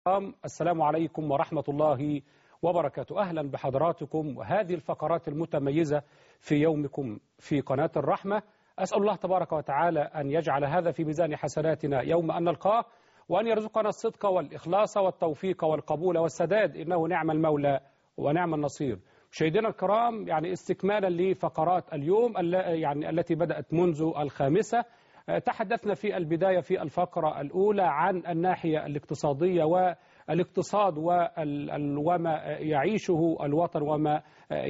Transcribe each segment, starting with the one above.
الكرام السلام عليكم ورحمة الله وبركاته أهلا بحضراتكم وهذه الفقرات المتميزة في يومكم في قناة الرحمة أسأل الله تبارك وتعالى أن يجعل هذا في ميزان حسناتنا يوم أن نلقاه وأن يرزقنا الصدق والإخلاص والتوفيق والقبول والسداد إنه نعم المولى ونعم النصير مشاهدينا الكرام يعني استكمالا لفقرات اليوم يعني التي بدأت منذ الخامسة تحدثنا في البداية في الفقرة الأولى عن الناحية الاقتصادية والاقتصاد وما يعيشه الوطن وما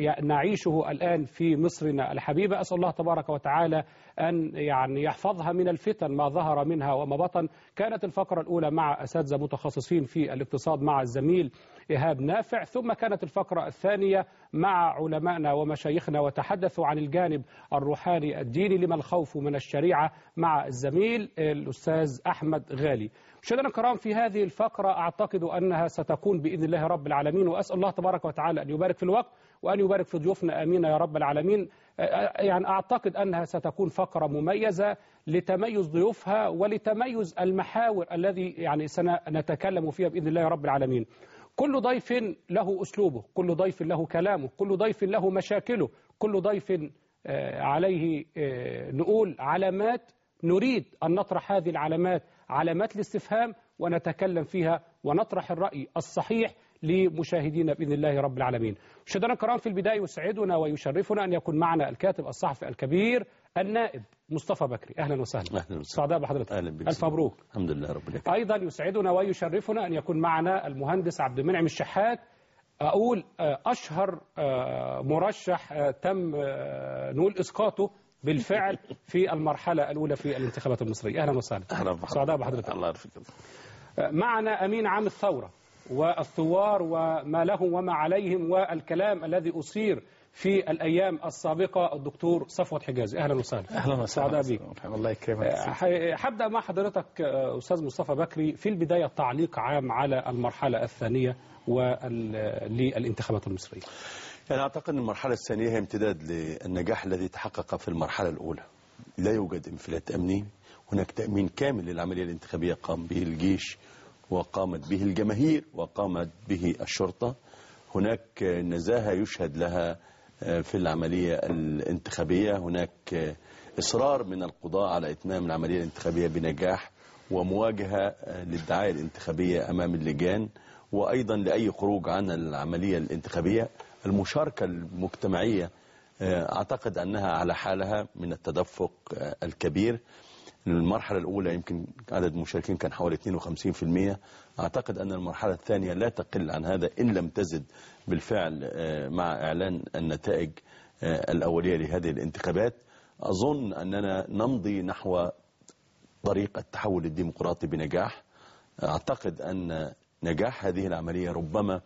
نعيشه الآن في مصرنا الحبيبة أسأل الله تبارك وتعالى أن يعني يحفظها من الفتن ما ظهر منها وما بطن كانت الفقرة الأولى مع أساتذة متخصصين في الاقتصاد مع الزميل إيهاب نافع ثم كانت الفقرة الثانية مع علمائنا ومشايخنا وتحدثوا عن الجانب الروحاني الديني لما الخوف من الشريعة مع الزميل الأستاذ أحمد غالي مشاهدينا الكرام في هذه الفقرة أعتقد أنها ستكون بإذن الله رب العالمين وأسأل الله تبارك وتعالى أن يبارك في الوقت وأن يبارك في ضيوفنا آمين يا رب العالمين يعني أعتقد أنها ستكون فقرة مميزة لتميز ضيوفها ولتميز المحاور الذي يعني سنتكلم فيها بإذن الله رب العالمين كل ضيف له أسلوبه كل ضيف له كلامه كل ضيف له مشاكله كل ضيف عليه نقول علامات نريد أن نطرح هذه العلامات علامات الاستفهام ونتكلم فيها ونطرح الرأي الصحيح لمشاهدينا بإذن الله رب العالمين مشاهدينا الكرام في البداية يسعدنا ويشرفنا أن يكون معنا الكاتب الصحفي الكبير النائب مصطفى بكري أهلا وسهلا أهلا وسهلا سعداء بحضرتك أهلا بك ألف مبروك الحمد لله رب العالمين أيضا يسعدنا ويشرفنا أن يكون معنا المهندس عبد المنعم الشحات أقول أشهر مرشح تم نقول إسقاطه بالفعل في المرحلة الأولى في الانتخابات المصرية أهلا وسهلا أهلا بحضرتك سعداء بحضرتك الله يرفقك معنا أمين عام الثورة والثوار وما لهم وما عليهم والكلام الذي أثير في الأيام السابقة الدكتور صفوت حجازي أهلا وسهلا اهلا وسهلا سعداء بيك الله يكرمك هبدأ مع حضرتك أستاذ مصطفى بكري في البداية تعليق عام على المرحلة الثانية للانتخابات المصرية أنا أعتقد أن المرحلة الثانية هي امتداد للنجاح الذي تحقق في المرحلة الأولى لا يوجد انفلات أمني هناك تأمين كامل للعملية الانتخابية قام به الجيش وقامت به الجماهير وقامت به الشرطة هناك نزاهة يشهد لها في العملية الانتخابية هناك إصرار من القضاء على إتمام العملية الانتخابية بنجاح ومواجهة للدعاية الانتخابية أمام اللجان وأيضا لأي خروج عن العملية الانتخابية المشاركة المجتمعية أعتقد أنها على حالها من التدفق الكبير المرحلة الأولى يمكن عدد المشاركين كان حوالي 52% أعتقد أن المرحلة الثانية لا تقل عن هذا إن لم تزد بالفعل مع إعلان النتائج الأولية لهذه الانتخابات أظن أننا نمضي نحو طريق التحول الديمقراطي بنجاح أعتقد أن نجاح هذه العملية ربما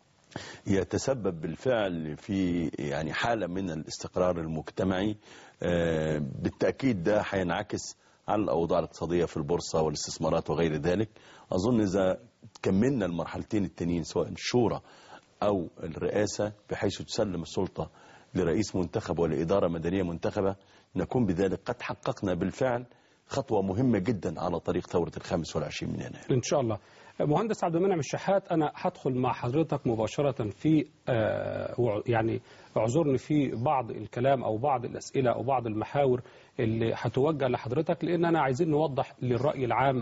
يتسبب بالفعل في يعني حالة من الاستقرار المجتمعي بالتأكيد ده هينعكس على الأوضاع الاقتصادية في البورصة والاستثمارات وغير ذلك أظن إذا كملنا المرحلتين التانيين سواء الشورى أو الرئاسة بحيث تسلم السلطة لرئيس منتخب ولإدارة مدنية منتخبة نكون بذلك قد حققنا بالفعل خطوة مهمة جدا على طريق ثورة الخامس والعشرين من يناير إن شاء الله مهندس عبد المنعم الشحات أنا هدخل مع حضرتك مباشرة في يعني اعذرني في بعض الكلام أو بعض الأسئلة أو بعض المحاور اللي هتوجه لحضرتك لأننا عايزين نوضح للرأي العام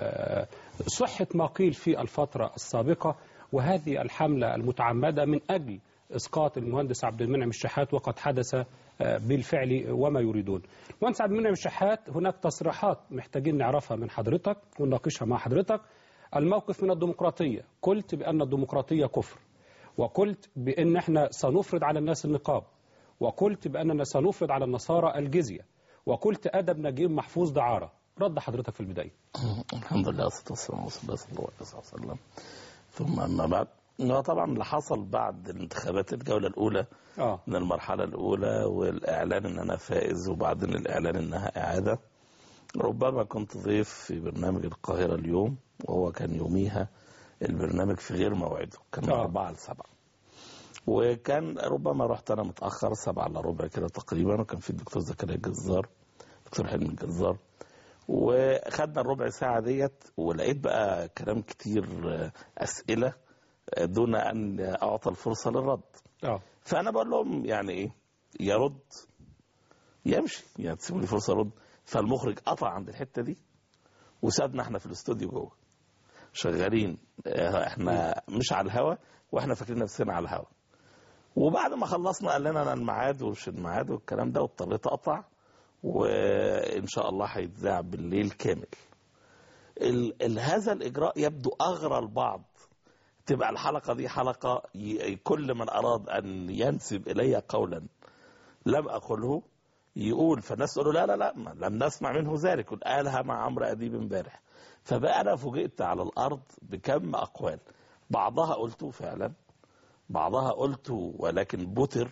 صحة ما قيل في الفترة السابقة وهذه الحملة المتعمدة من أجل إسقاط المهندس عبد المنعم الشحات وقد حدث بالفعل وما يريدون المهندس عبد المنعم الشحات هناك تصريحات محتاجين نعرفها من حضرتك ونناقشها مع حضرتك الموقف من الديمقراطية قلت بأن الديمقراطية كفر وقلت بأن احنا سنفرض على الناس النقاب وقلت بأننا سنفرض على النصارى الجزية وقلت أدب نجيب محفوظ دعارة رد حضرتك في البداية الحمد لله والصلاة والسلام على رسول الله صلى الله عليه وسلم ثم أما بعد هو طبعا اللي حصل بعد الانتخابات الجولة الأولى آه. من المرحلة الأولى والإعلان إن أنا فائز وبعدين الإعلان إنها إعادة ربما كنت ضيف في برنامج القاهرة اليوم وهو كان يوميها البرنامج في غير موعده كان آه. أربعة لسبعة وكان ربما رحت أنا متأخر سبعة إلا ربع كده تقريبا وكان في الدكتور زكريا الجزار دكتور حلمي الجزار وخدنا الربع ساعة ديت ولقيت بقى كلام كتير آه، أسئلة آه، دون أن أعطى الفرصة للرد اه فأنا بقول لهم يعني إيه يرد يمشي يعني تسيبوا لي فرصة أرد فالمخرج قطع عند الحتة دي وسابنا احنا في الاستوديو جوه شغالين آه، احنا مش على الهوا واحنا فاكرين نفسنا على الهوا وبعد ما خلصنا قال لنا انا الميعاد ومش الميعاد والكلام ده واضطريت اقطع وان شاء الله هيتذاع بالليل كامل ال ال هذا الاجراء يبدو اغرى البعض تبقى الحلقه دي حلقه ي- كل من اراد ان ينسب الي قولا لم اقله يقول فالناس تقول له لا لا لا ما لم نسمع منه ذلك قالها مع عمرو اديب امبارح فبقى انا فوجئت على الارض بكم اقوال بعضها قلته فعلا بعضها قلته ولكن بتر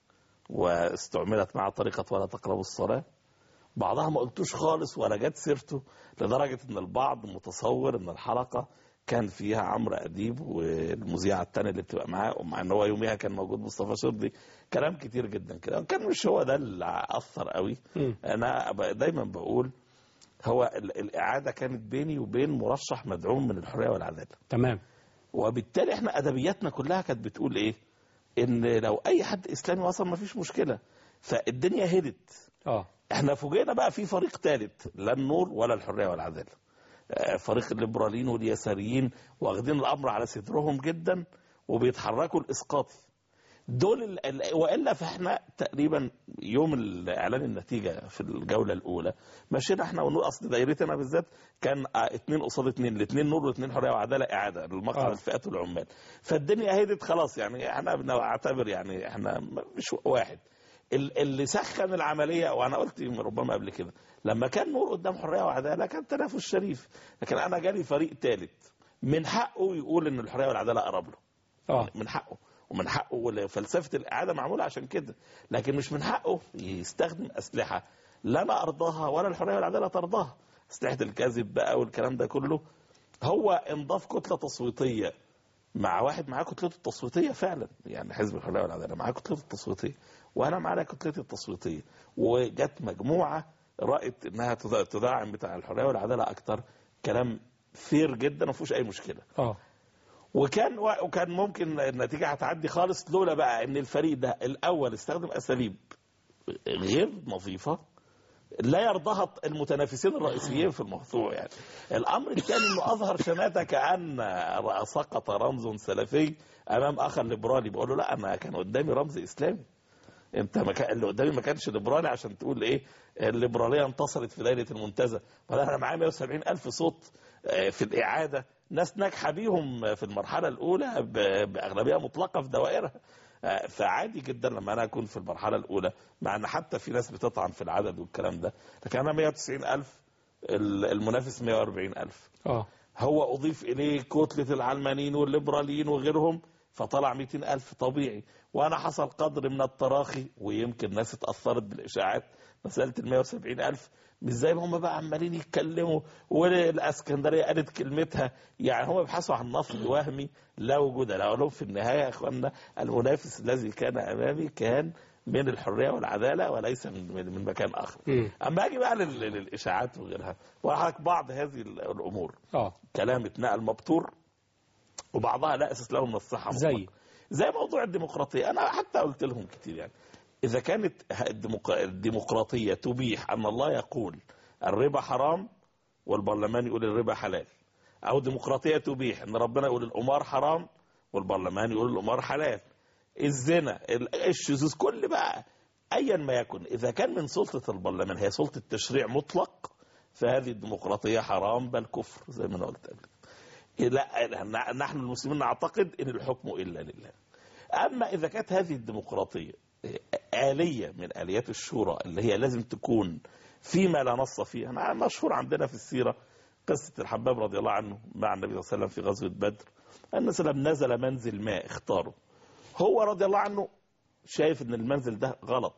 واستعملت مع طريقة ولا تقربوا الصلاة بعضها ما قلتوش خالص ولا جت سيرته لدرجة ان البعض متصور ان الحلقة كان فيها عمرو اديب والمذيعه الثانيه اللي بتبقى معاه مع ان هو يوميها كان موجود مصطفى شربي كلام كتير جدا كده كان مش هو ده اللي اثر قوي مم. انا ب- دايما بقول هو ال- الاعاده كانت بيني وبين مرشح مدعوم من الحريه والعداله تمام وبالتالي احنا ادبياتنا كلها كانت بتقول ايه ان لو اي حد اسلامي وصل ما فيش مشكله فالدنيا هدت اه احنا فوجئنا بقى في فريق ثالث لا النور ولا الحريه والعداله آه، فريق الليبراليين واليساريين واخدين الامر على صدرهم جدا وبيتحركوا الاسقاطي دول ال- ال- والا فاحنا تقريبا يوم ال- اعلان النتيجه في الجوله الاولى مشينا احنا ونور اصل دايرتنا بالذات كان آه، اتنين قصاد اتنين الاثنين نور والاثنين حريه وعداله اعاده للمقطع آه. الفئات والعمال فالدنيا هدت خلاص يعني احنا بنعتبر يعني احنا مش واحد ال- اللي سخن العمليه وانا قلت ربما قبل كده لما كان نور قدام حريه وعداله كان تنافس شريف لكن انا جالي فريق ثالث من حقه يقول ان الحريه والعداله اقرب له اه من حقه ومن حقه ولا- فلسفه الاعاده معموله عشان كده لكن مش من حقه يستخدم اسلحه لا انا ارضاها ولا الحريه والعداله ترضاها اسلحه الكذب بقى والكلام ده كله هو انضاف كتله تصويتيه مع واحد معاه كتلته التصويتيه فعلا يعني حزب الحريه والعداله معاه كتلته التصويتيه وانا معانا كتلتي التصويتيه وجت مجموعه رأت انها تدا- تدعم بتاع الحريه والعداله اكتر كلام فير جدا ما فيهوش اي مشكله اه وكان وكان ممكن النتيجه هتعدي خالص لولا بقى ان الفريق ده الاول استخدم اساليب غير نظيفه لا يرضاها المتنافسين الرئيسيين في الموضوع يعني الامر الثاني انه اظهر شماته كان سقط رمز سلفي امام اخر ليبرالي بقول له لا انا كان قدامي رمز اسلامي انت ما كان اللي قدامي ما كانش ليبرالي عشان تقول ايه الليبراليه انتصرت في دايره المنتزه ولا انا معايا 170 الف صوت آه، في الاعاده ناس ناجحه بيهم في المرحله الاولى ب- باغلبيه مطلقه في دوائرها آه، فعادي جدا لما انا اكون في المرحله الاولى مع ان حتى في ناس بتطعن في العدد والكلام ده لكن انا 190 الف المنافس 140 الف اه هو أضيف إليه كتلة العلمانيين والليبراليين وغيرهم فطلع 200 ألف طبيعي وأنا حصل قدر من التراخي ويمكن ناس اتأثرت بالإشاعات مسألة ال 170 ألف مش زي ما هم بقى عمالين يتكلموا والاسكندريه قالت كلمتها يعني هم بيبحثوا عن نصب وهمي لا وجود له لهم في النهايه يا اخوانا المنافس الذي كان امامي كان من الحريه والعداله وليس من من من مكان اخر. مم. اما اجي بقى لل- للاشاعات وغيرها وحضرتك بعض هذه الامور اه كلام اتنقل مبتور وبعضها لا اساس له من الصحه زي؟ مطلقاً. زي موضوع الديمقراطيه انا حتى قلت لهم كتير يعني اذا كانت الديمق- الديمقراطيه تبيح ان الله يقول الربا حرام والبرلمان يقول الربا حلال او ديمقراطيه تبيح ان ربنا يقول القمار حرام والبرلمان يقول القمار حلال الزنا ال- الشذوذ كل بقى ايا ما يكن اذا كان من سلطه البرلمان هي سلطه تشريع مطلق فهذه الديمقراطيه حرام بل كفر زي ما انا قلت قبل لا نحن المسلمين نعتقد ان الحكم الا لله اما اذا كانت هذه الديمقراطيه آلية من آليات الشورى اللي هي لازم تكون فيما لا نص فيه أنا مشهور عندنا في السيرة قصة الحباب رضي الله عنه مع النبي صلى الله عليه وسلم في غزوة بدر أن سلم نزل منزل ما اختاره هو رضي الله عنه شايف ان المنزل ده غلط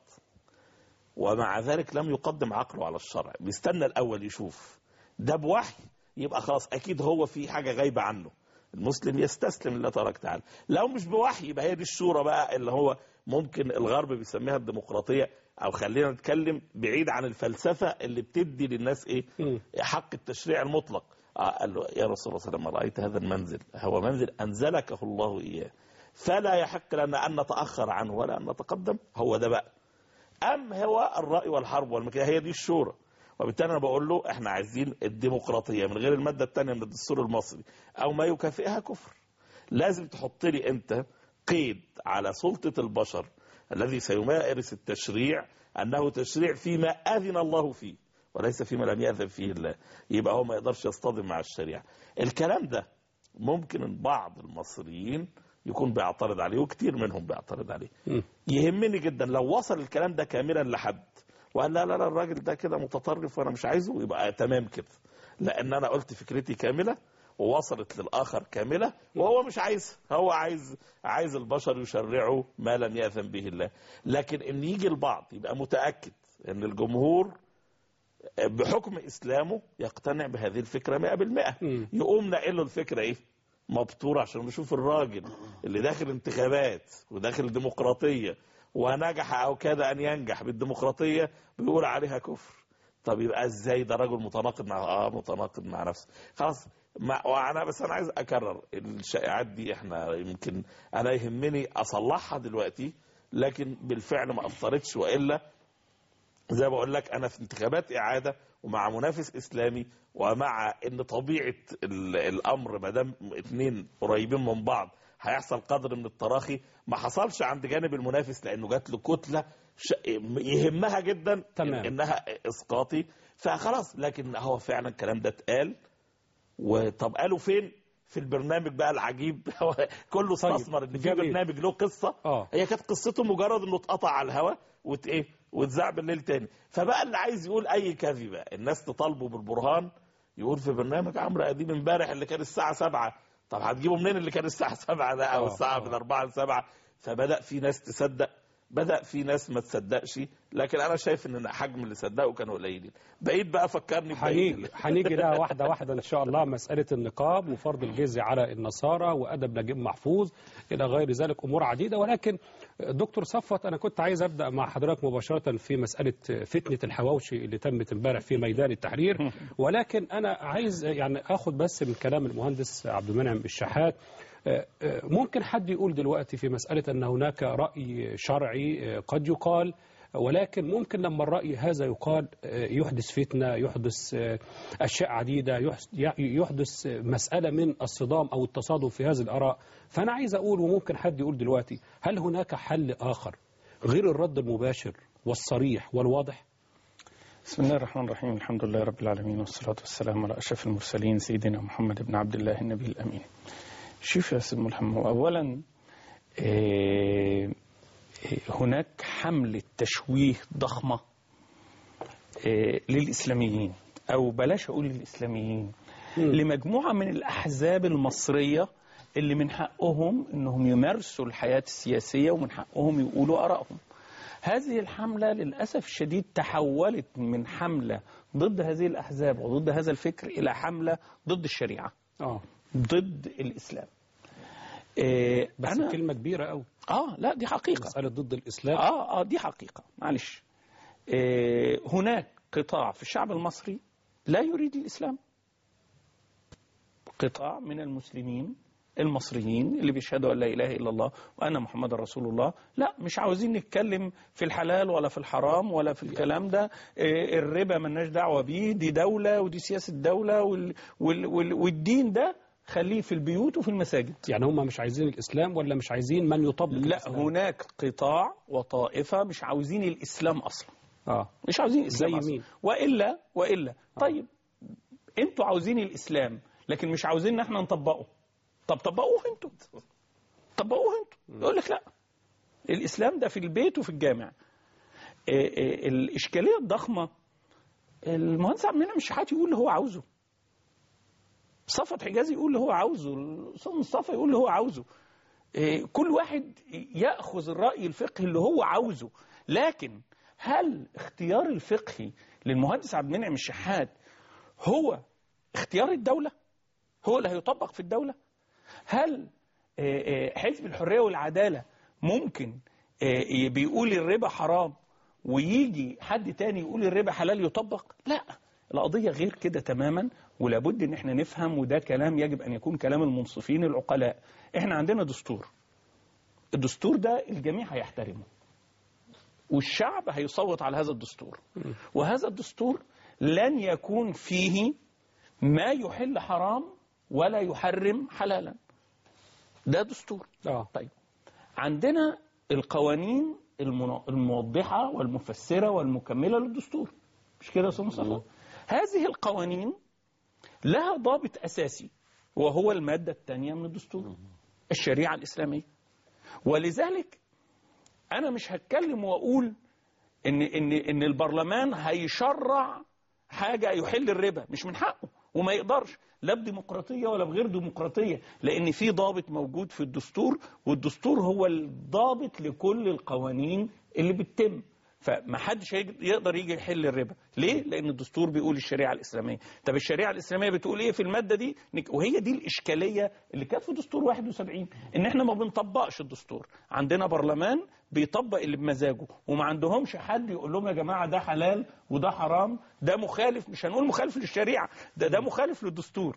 ومع ذلك لم يقدم عقله على الشرع بيستنى الاول يشوف ده بوحي يبقى خلاص اكيد هو في حاجه غايبه عنه المسلم يستسلم لله تبارك وتعالى لو مش بوحي يبقى هي دي الشورى بقى اللي هو ممكن الغرب بيسميها الديمقراطيه او خلينا نتكلم بعيد عن الفلسفه اللي بتدي للناس ايه مم. حق التشريع المطلق آه، قال له يا رسول الله صلى الله عليه وسلم رايت هذا المنزل هو منزل انزلكه الله اياه فلا يحق لنا ان نتاخر عنه ولا ان نتقدم هو ده بقى ام هو الراي والحرب والمكان هي دي الشورى وبالتالي انا بقول له احنا عايزين الديمقراطيه من غير الماده الثانيه من الدستور المصري او ما يكافئها كفر لازم تحط لي انت قيد على سلطه البشر الذي سيمارس التشريع انه تشريع فيما اذن الله فيه وليس فيما لم يأذن فيه الله يبقى هو ما يقدرش يصطدم مع الشريعه الكلام ده ممكن بعض المصريين يكون بيعترض عليه وكتير منهم بيعترض عليه مم. يهمني جدا لو وصل الكلام ده كاملا لحد وقال لا لا لا الراجل ده كده متطرف وانا مش عايزه يبقى تمام كده لان انا قلت فكرتي كامله ووصلت للاخر كامله وهو مش عايز هو عايز عايز البشر يشرعوا ما لم ياذن به الله لكن ان يجي البعض يبقى متاكد ان الجمهور بحكم اسلامه يقتنع بهذه الفكره 100% مم. يقوم ناقل له الفكره ايه مبتور عشان نشوف الراجل اللي داخل انتخابات وداخل ديمقراطيه ونجح او كاد ان ينجح بالديمقراطيه بيقول عليها كفر طب يبقى ازاي ده راجل متناقض مع اه متناقض مع نفسه خلاص ما وانا بس انا عايز اكرر الشائعات دي احنا يمكن انا يهمني اصلحها دلوقتي لكن بالفعل ما اثرتش والا زي ما بقول لك انا في انتخابات اعاده ومع منافس اسلامي ومع ان طبيعه ال- الامر ما دام اثنين قريبين من بعض هيحصل قدر من التراخي ما حصلش عند جانب المنافس لانه جات له كتله ش- يهمها جدا تمام. إن- انها اسقاطي فخلاص لكن هو فعلا الكلام ده اتقال وطب قالوا فين؟ في البرنامج بقى العجيب كله طيب، استثمر ان في جميل. برنامج له قصه آه. هي كانت قصته مجرد انه اتقطع على الهواء وت ايه واتذاع بالليل تاني فبقى اللي عايز يقول اي كذبه الناس تطالبه بالبرهان يقول في برنامج عمرو اديب امبارح اللي كان الساعه 7 طب هتجيبه منين اللي كان الساعه 7 ده او آه، الساعه آه. من 4 ل 7 فبدا في ناس تصدق بدا في ناس ما تصدقش لكن انا شايف ان حجم اللي صدقوا كانوا قليلين بقيت بقى فكرني ببقية هنيجي اللي- هنيجي لها واحده واحده ان شاء الله مساله النقاب وفرض الجزيه على النصارى وادب نجيب محفوظ الى غير ذلك امور عديده ولكن دكتور صفوت انا كنت عايز ابدا مع حضرتك مباشره في مساله فتنه الحواوشي اللي تمت امبارح في ميدان التحرير ولكن انا عايز يعني اخد بس من كلام المهندس عبد المنعم الشحات آه، آه، ممكن حد يقول دلوقتي في مسألة أن هناك رأي شرعي آه، قد يقال ولكن ممكن لما الرأي هذا يقال آه، يحدث فتنة يحدث آه، أشياء عديدة يحس- يحدث آه، مسألة من الصدام أو التصادم في هذه الآراء فأنا عايز أقول وممكن حد يقول دلوقتي هل هناك حل آخر غير الرد المباشر والصريح والواضح بسم الله الرحمن الرحيم الحمد لله رب العالمين والصلاة والسلام على أشرف المرسلين سيدنا محمد بن عبد الله النبي الأمين شوف يا سيد ملهم أولا آه، آه، هناك حملة تشويه ضخمة آه، للإسلاميين أو بلاش أقول للإسلاميين لمجموعة من الأحزاب المصرية اللي من حقهم أنهم يمارسوا الحياة السياسية ومن حقهم يقولوا آرائهم هذه الحملة للأسف الشديد تحولت من حملة ضد هذه الأحزاب وضد هذا الفكر إلى حملة ضد الشريعة آه ضد الإسلام إيه بس أنا كلمة كبيرة أوي آه لا دي حقيقة مسألة ضد الإسلام آه آه دي حقيقة معلش إيه هناك قطاع في الشعب المصري لا يريد الإسلام قطاع من المسلمين المصريين اللي بيشهدوا ان لا اله الا الله وان محمد رسول الله لا مش عاوزين نتكلم في الحلال ولا في الحرام ولا في الكلام ده إيه، الربا ملناش دعوه بيه دي دوله ودي سياسه دوله وال وال وال والدين ده خليه في البيوت وفي المساجد يعني هم مش عايزين الإسلام ولا مش عايزين من يطبق لا الإسلام؟ هناك قطاع وطائفه مش عاوزين الاسلام اصلا آه مش عاوزين الاسلام زي أصلاً. مين؟ والا والا طيب انتوا عاوزين الاسلام لكن مش عاوزين ان احنا نطبقه طب طبقوه انتوا طبقوه انتوا يقول لك لا الاسلام ده في البيت وفي الجامع إيه إيه الاشكاليه الضخمه المهندس عبد المنعم الشحات يقول اللي هو عاوزه صفوت حجازي يقول اللي هو عاوزه الاستاذ مصطفى يقول اللي هو عاوزه إيه، كل واحد ياخذ الراي الفقهي اللي هو عاوزه لكن هل اختيار الفقهي للمهندس عبد المنعم الشحات هو اختيار الدوله هو اللي هيطبق في الدوله هل آه، آه، حزب الحريه والعداله ممكن آه، بيقول الربا حرام ويجي حد تاني يقول الربا حلال يطبق لا القضية غير كده تماما ولابد ان احنا نفهم وده كلام يجب ان يكون كلام المنصفين العقلاء احنا عندنا دستور الدستور ده الجميع هيحترمه والشعب هيصوت على هذا الدستور وهذا الدستور لن يكون فيه ما يحل حرام ولا يحرم حلالا ده دستور اه طيب عندنا القوانين المن- الموضحة والمفسرة والمكملة للدستور مش كده يا أستاذ مصطفى؟ هذه القوانين لها ضابط أساسي وهو المادة الثانية من الدستور الشريعة الإسلامية ولذلك أنا مش هتكلم وأقول إن إن إن البرلمان هيشرع حاجة يحل الربا مش من حقه وما يقدرش لا بديمقراطية ولا بغير ديمقراطية لأن في ضابط موجود في الدستور والدستور هو الضابط لكل القوانين اللي بتتم فما حدش هيج- يقدر يجي يحل الربا ليه لان الدستور بيقول الشريعه الاسلاميه طب الشريعه الاسلاميه بتقول ايه في الماده دي نك- وهي دي الاشكاليه اللي كانت في دستور 71 ان احنا ما بنطبقش الدستور عندنا برلمان بيطبق اللي بمزاجه وما عندهمش حد يقول لهم يا جماعه ده حلال وده حرام ده مخالف مش هنقول مخالف للشريعه ده ده مخالف للدستور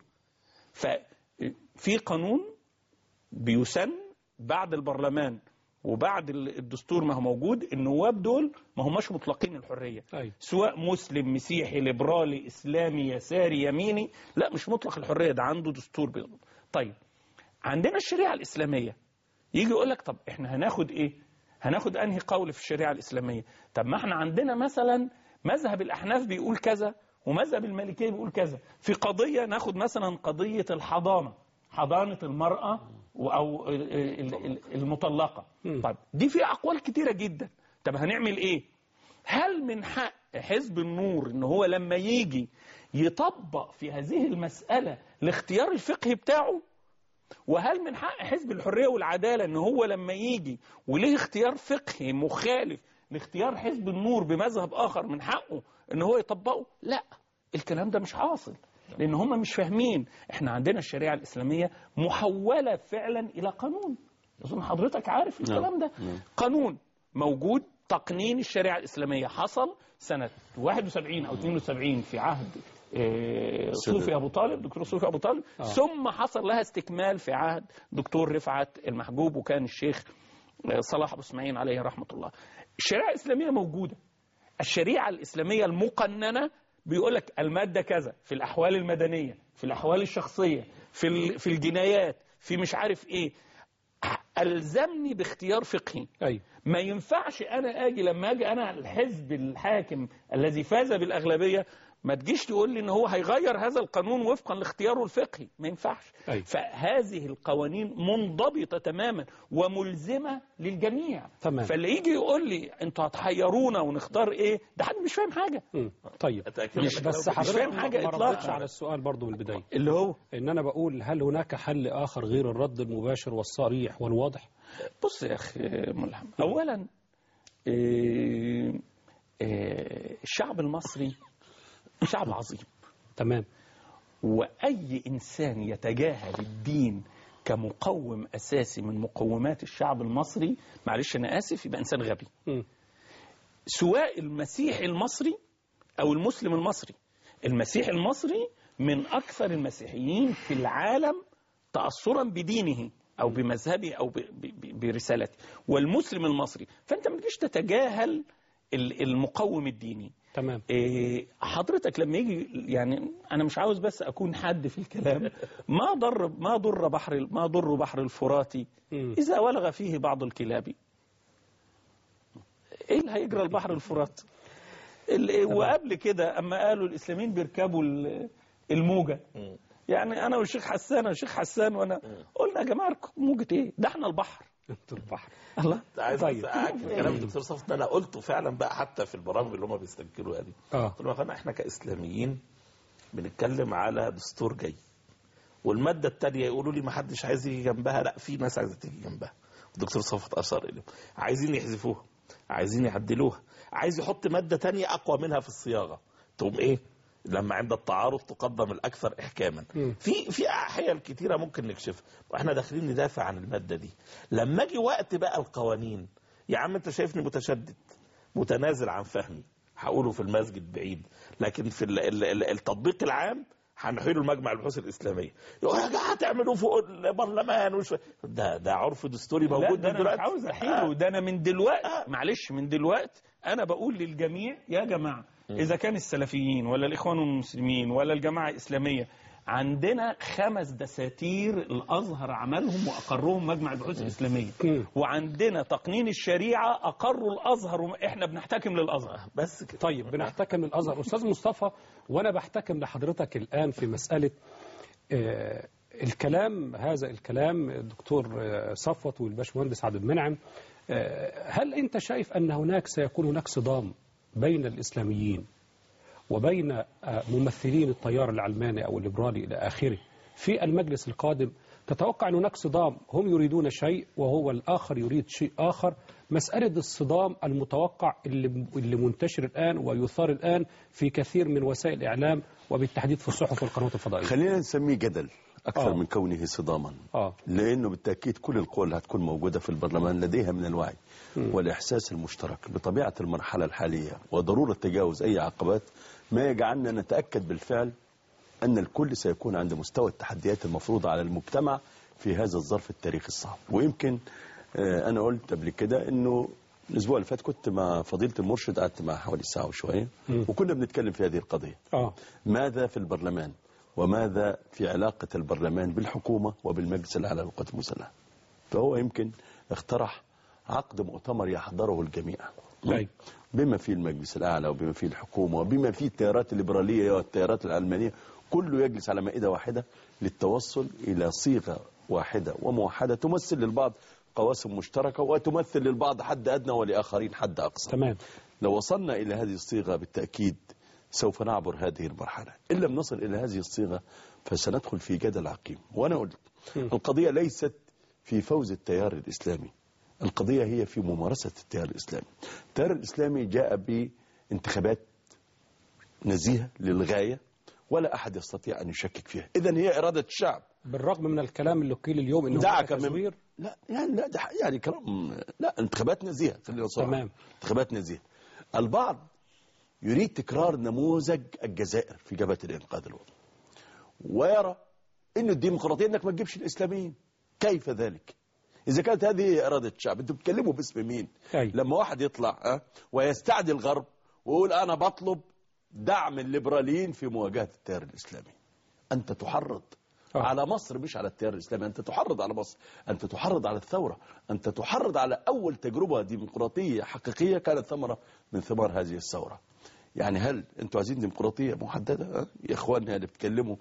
ففي قانون بيسن بعد البرلمان وبعد ال- الدستور ما هو موجود النواب دول ما هماش مطلقين الحريه أيوة. سواء مسلم مسيحي ليبرالي اسلامي يساري يميني لا مش مطلق الحريه ده عنده دستور بيضبط طيب عندنا الشريعه الاسلاميه يجي يقول لك طب احنا هناخد ايه هناخد انهي قول في الشريعه الاسلاميه طب ما احنا عندنا مثلا مذهب الاحناف بيقول كذا ومذهب المالكيه بيقول كذا في قضيه ناخد مثلا قضيه الحضانه حضانه المراه او ال- ال- ال- المطلقه طيب دي فيها اقوال كتيره جدا طب هنعمل ايه هل من حق حزب النور ان هو لما يجي يطبق في هذه المساله الاختيار الفقهي بتاعه وهل من حق حزب الحريه والعداله ان هو لما يجي وليه اختيار فقهي مخالف لاختيار حزب النور بمذهب اخر من حقه ان هو يطبقه لا الكلام ده مش حاصل لان هم مش فاهمين احنا عندنا الشريعه الاسلاميه محوله فعلا الى قانون اظن حضرتك عارف الكلام ده قانون موجود تقنين الشريعه الاسلاميه حصل سنه 71 او 72 في عهد آه، صوفي ابو طالب دكتور صوفي ابو طالب آه. ثم حصل لها استكمال في عهد دكتور رفعت المحجوب وكان الشيخ آه، صلاح ابو اسماعيل عليه رحمه الله الشريعه الاسلاميه موجوده الشريعه الاسلاميه المقننه بيقول لك الماده كذا في الاحوال المدنيه في الاحوال الشخصيه في ال- في الجنايات في مش عارف ايه الزمني باختيار فقهي ايوه ما ينفعش انا اجي لما اجي انا الحزب الحاكم الذي فاز بالاغلبيه ما تجيش تقول لي ان هو هيغير هذا القانون وفقا لاختياره الفقهي ما ينفعش أيوة. فهذه القوانين منضبطه تماما وملزمه للجميع تمام. فاللي يجي يقول لي انتوا هتحيرونا ونختار ايه ده حد مش فاهم حاجه مم. طيب أتأكد مش إنك بس لو- مش فاهم حضرتك حاجة ما إطلاقاً. ردتش على السؤال برضو من البدايه اللي هو ان انا بقول هل هناك حل اخر غير الرد المباشر والصريح والواضح بص يا اخي ملهم اولا إيه إيه الشعب المصري شعب عظيم تمام واي انسان يتجاهل الدين كمقوم اساسي من مقومات الشعب المصري معلش انا اسف يبقى انسان غبي مم. سواء المسيحي المصري او المسلم المصري المسيحي المصري من اكثر المسيحيين في العالم تاثرا بدينه او بمذهبه او ب- ب- ب- برسالته والمسلم المصري فانت ما تجيش تتجاهل ال- المقوم الديني تمام إيه، حضرتك لما يجي يعني انا مش عاوز بس اكون حد في الكلام ما ضر ما ضر بحر ما ضر بحر الفرات مم. اذا ولغ فيه بعض الكلاب ايه اللي هيجرى البحر الفرات ال- وقبل كده اما قالوا الاسلاميين بيركبوا ال- الموجه يعني انا والشيخ حسان والشيخ حسان وانا قلنا يا جماعه موجه ايه ده احنا البحر انتوا البحر الله عايز طيب. طيب. اعكس كلام الدكتور صفت ده انا قلته فعلا بقى حتى في البرامج اللي هم بيستنكروا يعني اه قلت لهم يا اخوانا احنا كاسلاميين بنتكلم على دستور جاي والماده الثانيه يقولوا لي ما حدش عايز يجي جنبها لا في ناس عايزه تيجي جنبها الدكتور صفت اشار اليهم عايزين يحذفوها عايزين يعدلوها عايز يحط ماده تانية اقوى منها في الصياغه تقوم ايه لما عند التعارض تقدم الاكثر احكاما مم. في في حيل كتيره ممكن نكشفها واحنا داخلين ندافع عن الماده دي لما اجي وقت بقى القوانين يا عم انت شايفني متشدد متنازل عن فهمي هقوله في المسجد بعيد لكن في ال- ال- ال- التطبيق العام هنحيله المجمع البحوث الاسلاميه يقول يا جماعه هتعملوا فوق البرلمان وش ده ده عرف دستوري لا موجود ده من انا مش دلوقتي عاوز احيله ده انا من دلوقتي معلش من دلوقتي انا بقول للجميع يا جماعه اذا كان السلفيين ولا الاخوان المسلمين ولا الجماعه الاسلاميه عندنا خمس دساتير الازهر عملهم واقرهم مجمع البحوث الاسلاميه مم. وعندنا تقنين الشريعه اقروا الازهر واحنا بنحتكم للازهر بس كده طيب بنحتكم للازهر استاذ مصطفى وانا بحتكم لحضرتك الان في مساله آه، الكلام هذا الكلام الدكتور آه، صفوت والباشمهندس عبد المنعم آه، هل انت شايف ان هناك سيكون هناك صدام بين الاسلاميين وبين آه، ممثلين التيار العلماني او الليبرالي الى اخره في المجلس القادم تتوقع ان هناك صدام هم يريدون شيء وهو الاخر يريد شيء اخر مساله الصدام المتوقع اللي اللي منتشر الان ويثار الان في كثير من وسائل الاعلام وبالتحديد في الصحف والقنوات الفضائيه خلينا نسميه جدل أكثر آه. من كونه صداما اه لأنه بالتأكيد كل القوى اللي هتكون موجودة في البرلمان لديها من الوعي والإحساس المشترك بطبيعة المرحلة الحالية وضرورة تجاوز أي عقبات ما يجعلنا نتأكد بالفعل أن الكل سيكون عند مستوى التحديات المفروضة على المجتمع في هذا الظرف التاريخي الصعب ويمكن آه، أنا قلت قبل كده أنه الأسبوع اللي فات كنت مع فضيلة المرشد قعدت معه حوالي ساعة وشوية وكنا بنتكلم في هذه القضية اه ماذا في البرلمان وماذا في علاقة البرلمان بالحكومة وبالمجلس الأعلى للقوات المسلحة فهو يمكن اقترح عقد مؤتمر يحضره الجميع أيوة. بما فيه المجلس الأعلى وبما فيه الحكومة وبما فيه التيارات الليبرالية والتيارات العلمانية كله يجلس على مائدة واحدة للتوصل إلى صيغة واحدة وموحدة تمثل للبعض قواسم مشتركة وتمثل للبعض حد أدنى ولآخرين حد أقصى تمام لو وصلنا إلى هذه الصيغة بالتأكيد سوف نعبر هذه المرحلة إن لم نصل إلى هذه الصيغة فسندخل في جدل عقيم وأنا قلت القضية ليست في فوز التيار الإسلامي القضية هي في ممارسة التيار الإسلامي التيار الإسلامي جاء بانتخابات نزيهة للغاية ولا أحد يستطيع أن يشكك فيها إذا هي إرادة الشعب بالرغم من الكلام اللي قيل اليوم انه دعك هناك من تزوير لا يعني لا ده حق- يعني كلام لا انتخابات نزيهه خلينا صراحة تمام. انتخابات نزيهه البعض يريد تكرار نموذج الجزائر في جبهه الانقاذ الوطني ويرى ان الديمقراطيه انك ما تجيبش الاسلاميين كيف ذلك اذا كانت هذه اراده الشعب انتوا بتتكلموا باسم مين أي. لما واحد يطلع أه ويستعدي الغرب ويقول انا بطلب دعم الليبراليين في مواجهه التيار الاسلامي انت تحرض آه. على مصر مش على التيار الاسلامي انت تحرض على مصر انت تحرض على الثوره انت تحرض على اول تجربه ديمقراطيه حقيقيه كانت ثمره من ثمار هذه الثوره يعني هل انتوا عايزين ديمقراطيه محدده أه؟ يا اخواننا اللي بتكلموا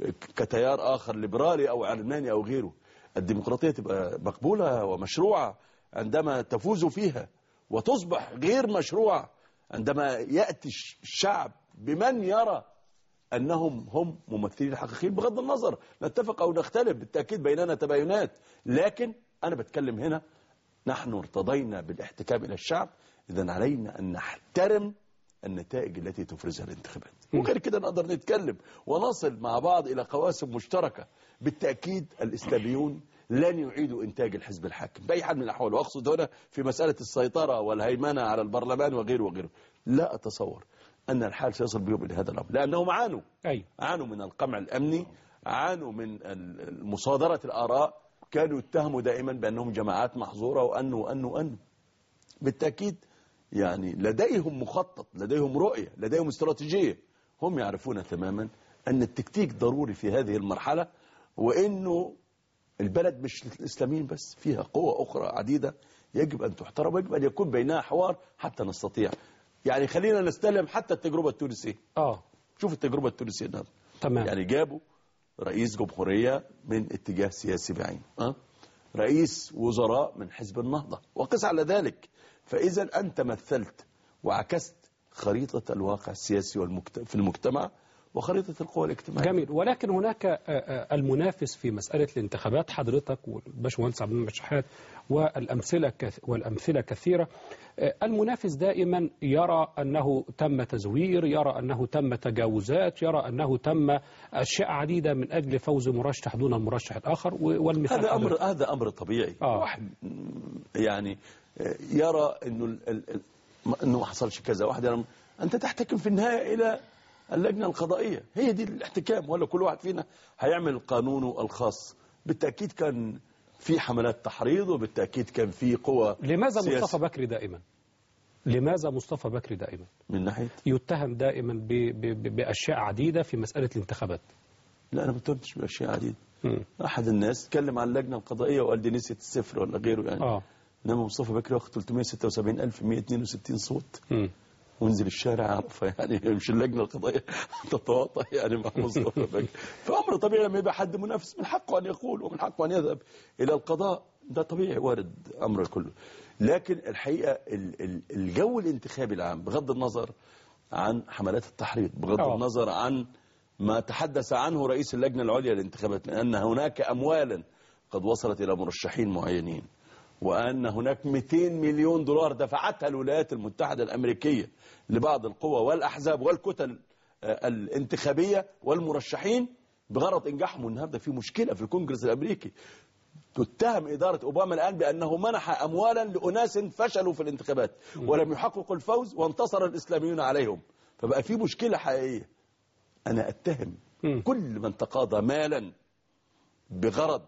كتيار اخر ليبرالي او علماني او غيره الديمقراطيه تبقى مقبوله ومشروعه عندما تفوز فيها وتصبح غير مشروعه عندما ياتي الشعب بمن يرى انهم هم ممثلين حقيقيين بغض النظر نتفق او نختلف بالتاكيد بيننا تباينات لكن انا بتكلم هنا نحن ارتضينا بالاحتكام الى الشعب اذا علينا ان نحترم النتائج التي تفرزها الانتخابات وغير كده نقدر نتكلم ونصل مع بعض الى قواسم مشتركه بالتاكيد الاسلاميون لن يعيدوا انتاج الحزب الحاكم باي حال من الاحوال واقصد هنا في مساله السيطره والهيمنه على البرلمان وغيره وغيره لا اتصور ان الحال سيصل بهم الى هذا الامر لانهم عانوا اي عانوا من القمع الأمني عانوا من ال- مصادرة الآراء كانوا يتهموا دائما بأنهم جماعات محظورة وأنه وأنه وأنه بالتأكيد يعني لديهم مخطط لديهم رؤية لديهم استراتيجية هم يعرفون تماما أن التكتيك ضروري في هذه المرحلة وأنه البلد مش للإسلاميين بس فيها قوة أخرى عديدة يجب أن تحترم ويجب أن يكون بينها حوار حتى نستطيع يعني خلينا نستلم حتى التجربة التونسية اه شوف التجربة التونسية النهارده تمام يعني جابوا رئيس جمهورية من اتجاه سياسي بعينه أه؟ رئيس وزراء من حزب النهضة وقس على ذلك فإذا أنت مثلت وعكست خريطة الواقع السياسي والمجت... في المجتمع وخريطة القوى الاجتماعية جميل ولكن هناك آه، آه، المنافس في مسألة الانتخابات حضرتك والباشمهندس عبد المنعم الشحات والأمثلة كث- والأمثلة كثيرة آه، المنافس دائما يرى أنه تم تزوير يرى أنه تم تجاوزات يرى أنه تم أشياء عديدة من أجل فوز مرشح دون المرشح الآخر و- والمثال هذا أمر حضرتك. هذا أمر طبيعي آه. واحد م- يعني آه، يرى أنه ال- ال- ال- ما- انه ما حصلش كذا واحد يعني انت تحتكم في النهايه الى اللجنه القضائيه هي دي الاحتكام ولا كل واحد فينا هيعمل قانونه الخاص بالتاكيد كان في حملات تحريض وبالتاكيد كان في قوى لماذا سياسية. مصطفى بكري دائما لماذا مصطفى بكري دائما من ناحيه يتهم دائما ب... ب... ب... بأشياء عديدة في مسألة الانتخابات لا انا ما بتهمش باشياء عديده مم. احد الناس اتكلم عن اللجنه القضائيه وقال دي نسيت الصفر ولا غيره يعني آه. انما مصطفى بكري واخد 376162 صوت مم. وانزل الشارع اعرفها يعني مش اللجنه القضائيه تتواطى يعني مع مصطفى بكري فامر طبيعي لما يبقى حد منافس من حقه ان يقول ومن حقه ان يذهب الى القضاء ده طبيعي وارد امر كله لكن الحقيقه ال- ال- الجو الانتخابي العام بغض النظر عن حملات التحريض بغض آه. النظر عن ما تحدث عنه رئيس اللجنه العليا للانتخابات لان هناك اموالا قد وصلت الى مرشحين معينين وأن هناك 200 مليون دولار دفعتها الولايات المتحدة الأمريكية لبعض القوى والأحزاب والكتل آه، الانتخابية والمرشحين بغرض إنجاحهم النهاردة في مشكلة في الكونجرس الأمريكي تتهم إدارة أوباما الآن بأنه منح أموالا لأناس فشلوا في الانتخابات ولم يحققوا الفوز وانتصر الإسلاميون عليهم فبقى في مشكلة حقيقية أنا أتهم مم. كل من تقاضى مالا بغرض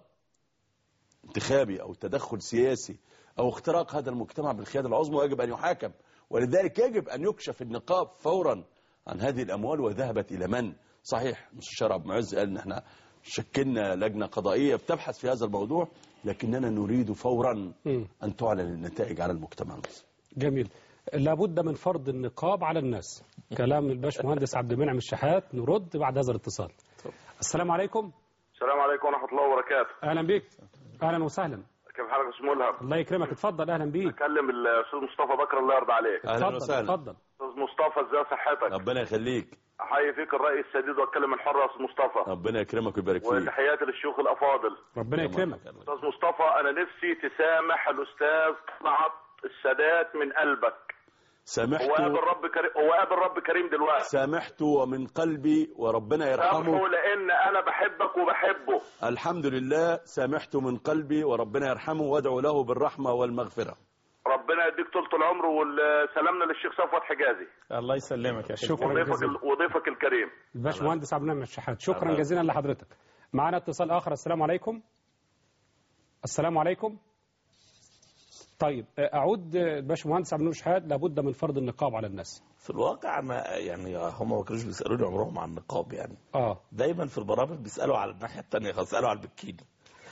انتخابي أو تدخل سياسي أو اختراق هذا المجتمع بالقيادة العظمى ويجب أن يحاكم ولذلك يجب أن يكشف النقاب فورا عن هذه الأموال وذهبت إلى من صحيح مستشار عبد المعز قال إن احنا شكلنا لجنة قضائية بتبحث في هذا الموضوع لكننا نريد فورا مم. أن تعلن النتائج على المجتمع المصري جميل لابد من فرض النقاب على الناس كلام الباش مهندس عبد المنعم الشحات نرد بعد هذا الاتصال السلام عليكم السلام عليكم ورحمة الله وبركاته اهلا بك اهلا وسهلا كيف حالك يا أستاذ ملهم الله يكرمك اتفضل اهلا بيك أكلم الأستاذ مصطفى بكر الله يرضى عليك أهلا اتفضل وسهلا اتفضل أستاذ مصطفى إزاي صحتك ربنا يخليك أحيي فيك الرأي السديد وأتكلم الحر يا أستاذ مصطفى ربنا يكرمك ويبارك فيك وتحياتي للشيوخ الأفاضل ربنا يكرمك أستاذ مصطفى أنا نفسي تسامح الأستاذ طلعت السادات من قلبك هو قابل سامحته رب كريم هو قابل رب كريم دلوقتي سامحته ومن قلبي وربنا يرحمه سامحه لأن أنا بحبك وبحبه الحمد لله سامحته من قلبي وربنا يرحمه وادعو له بالرحمة والمغفرة ربنا يديك طولة العمر وسلامنا للشيخ صفوت حجازي الله يسلمك يا شيخ شكرا وضيفك جزيلا ال- وضيفك الكريم الباش مهندس عبد المنعم الشحات شكرا جزيلا لحضرتك معنا اتصال اخر السلام عليكم السلام عليكم طيب اعود الباش مهندس عبد المنعم الشحات لابد من فرض النقاب على الناس في الواقع انا يعني هم ما كانوش بيسالوني عمرهم عن النقاب يعني اه دايما في البرامج بيسالوا على الناحيه الثانيه خالص بيسالوا على البكيني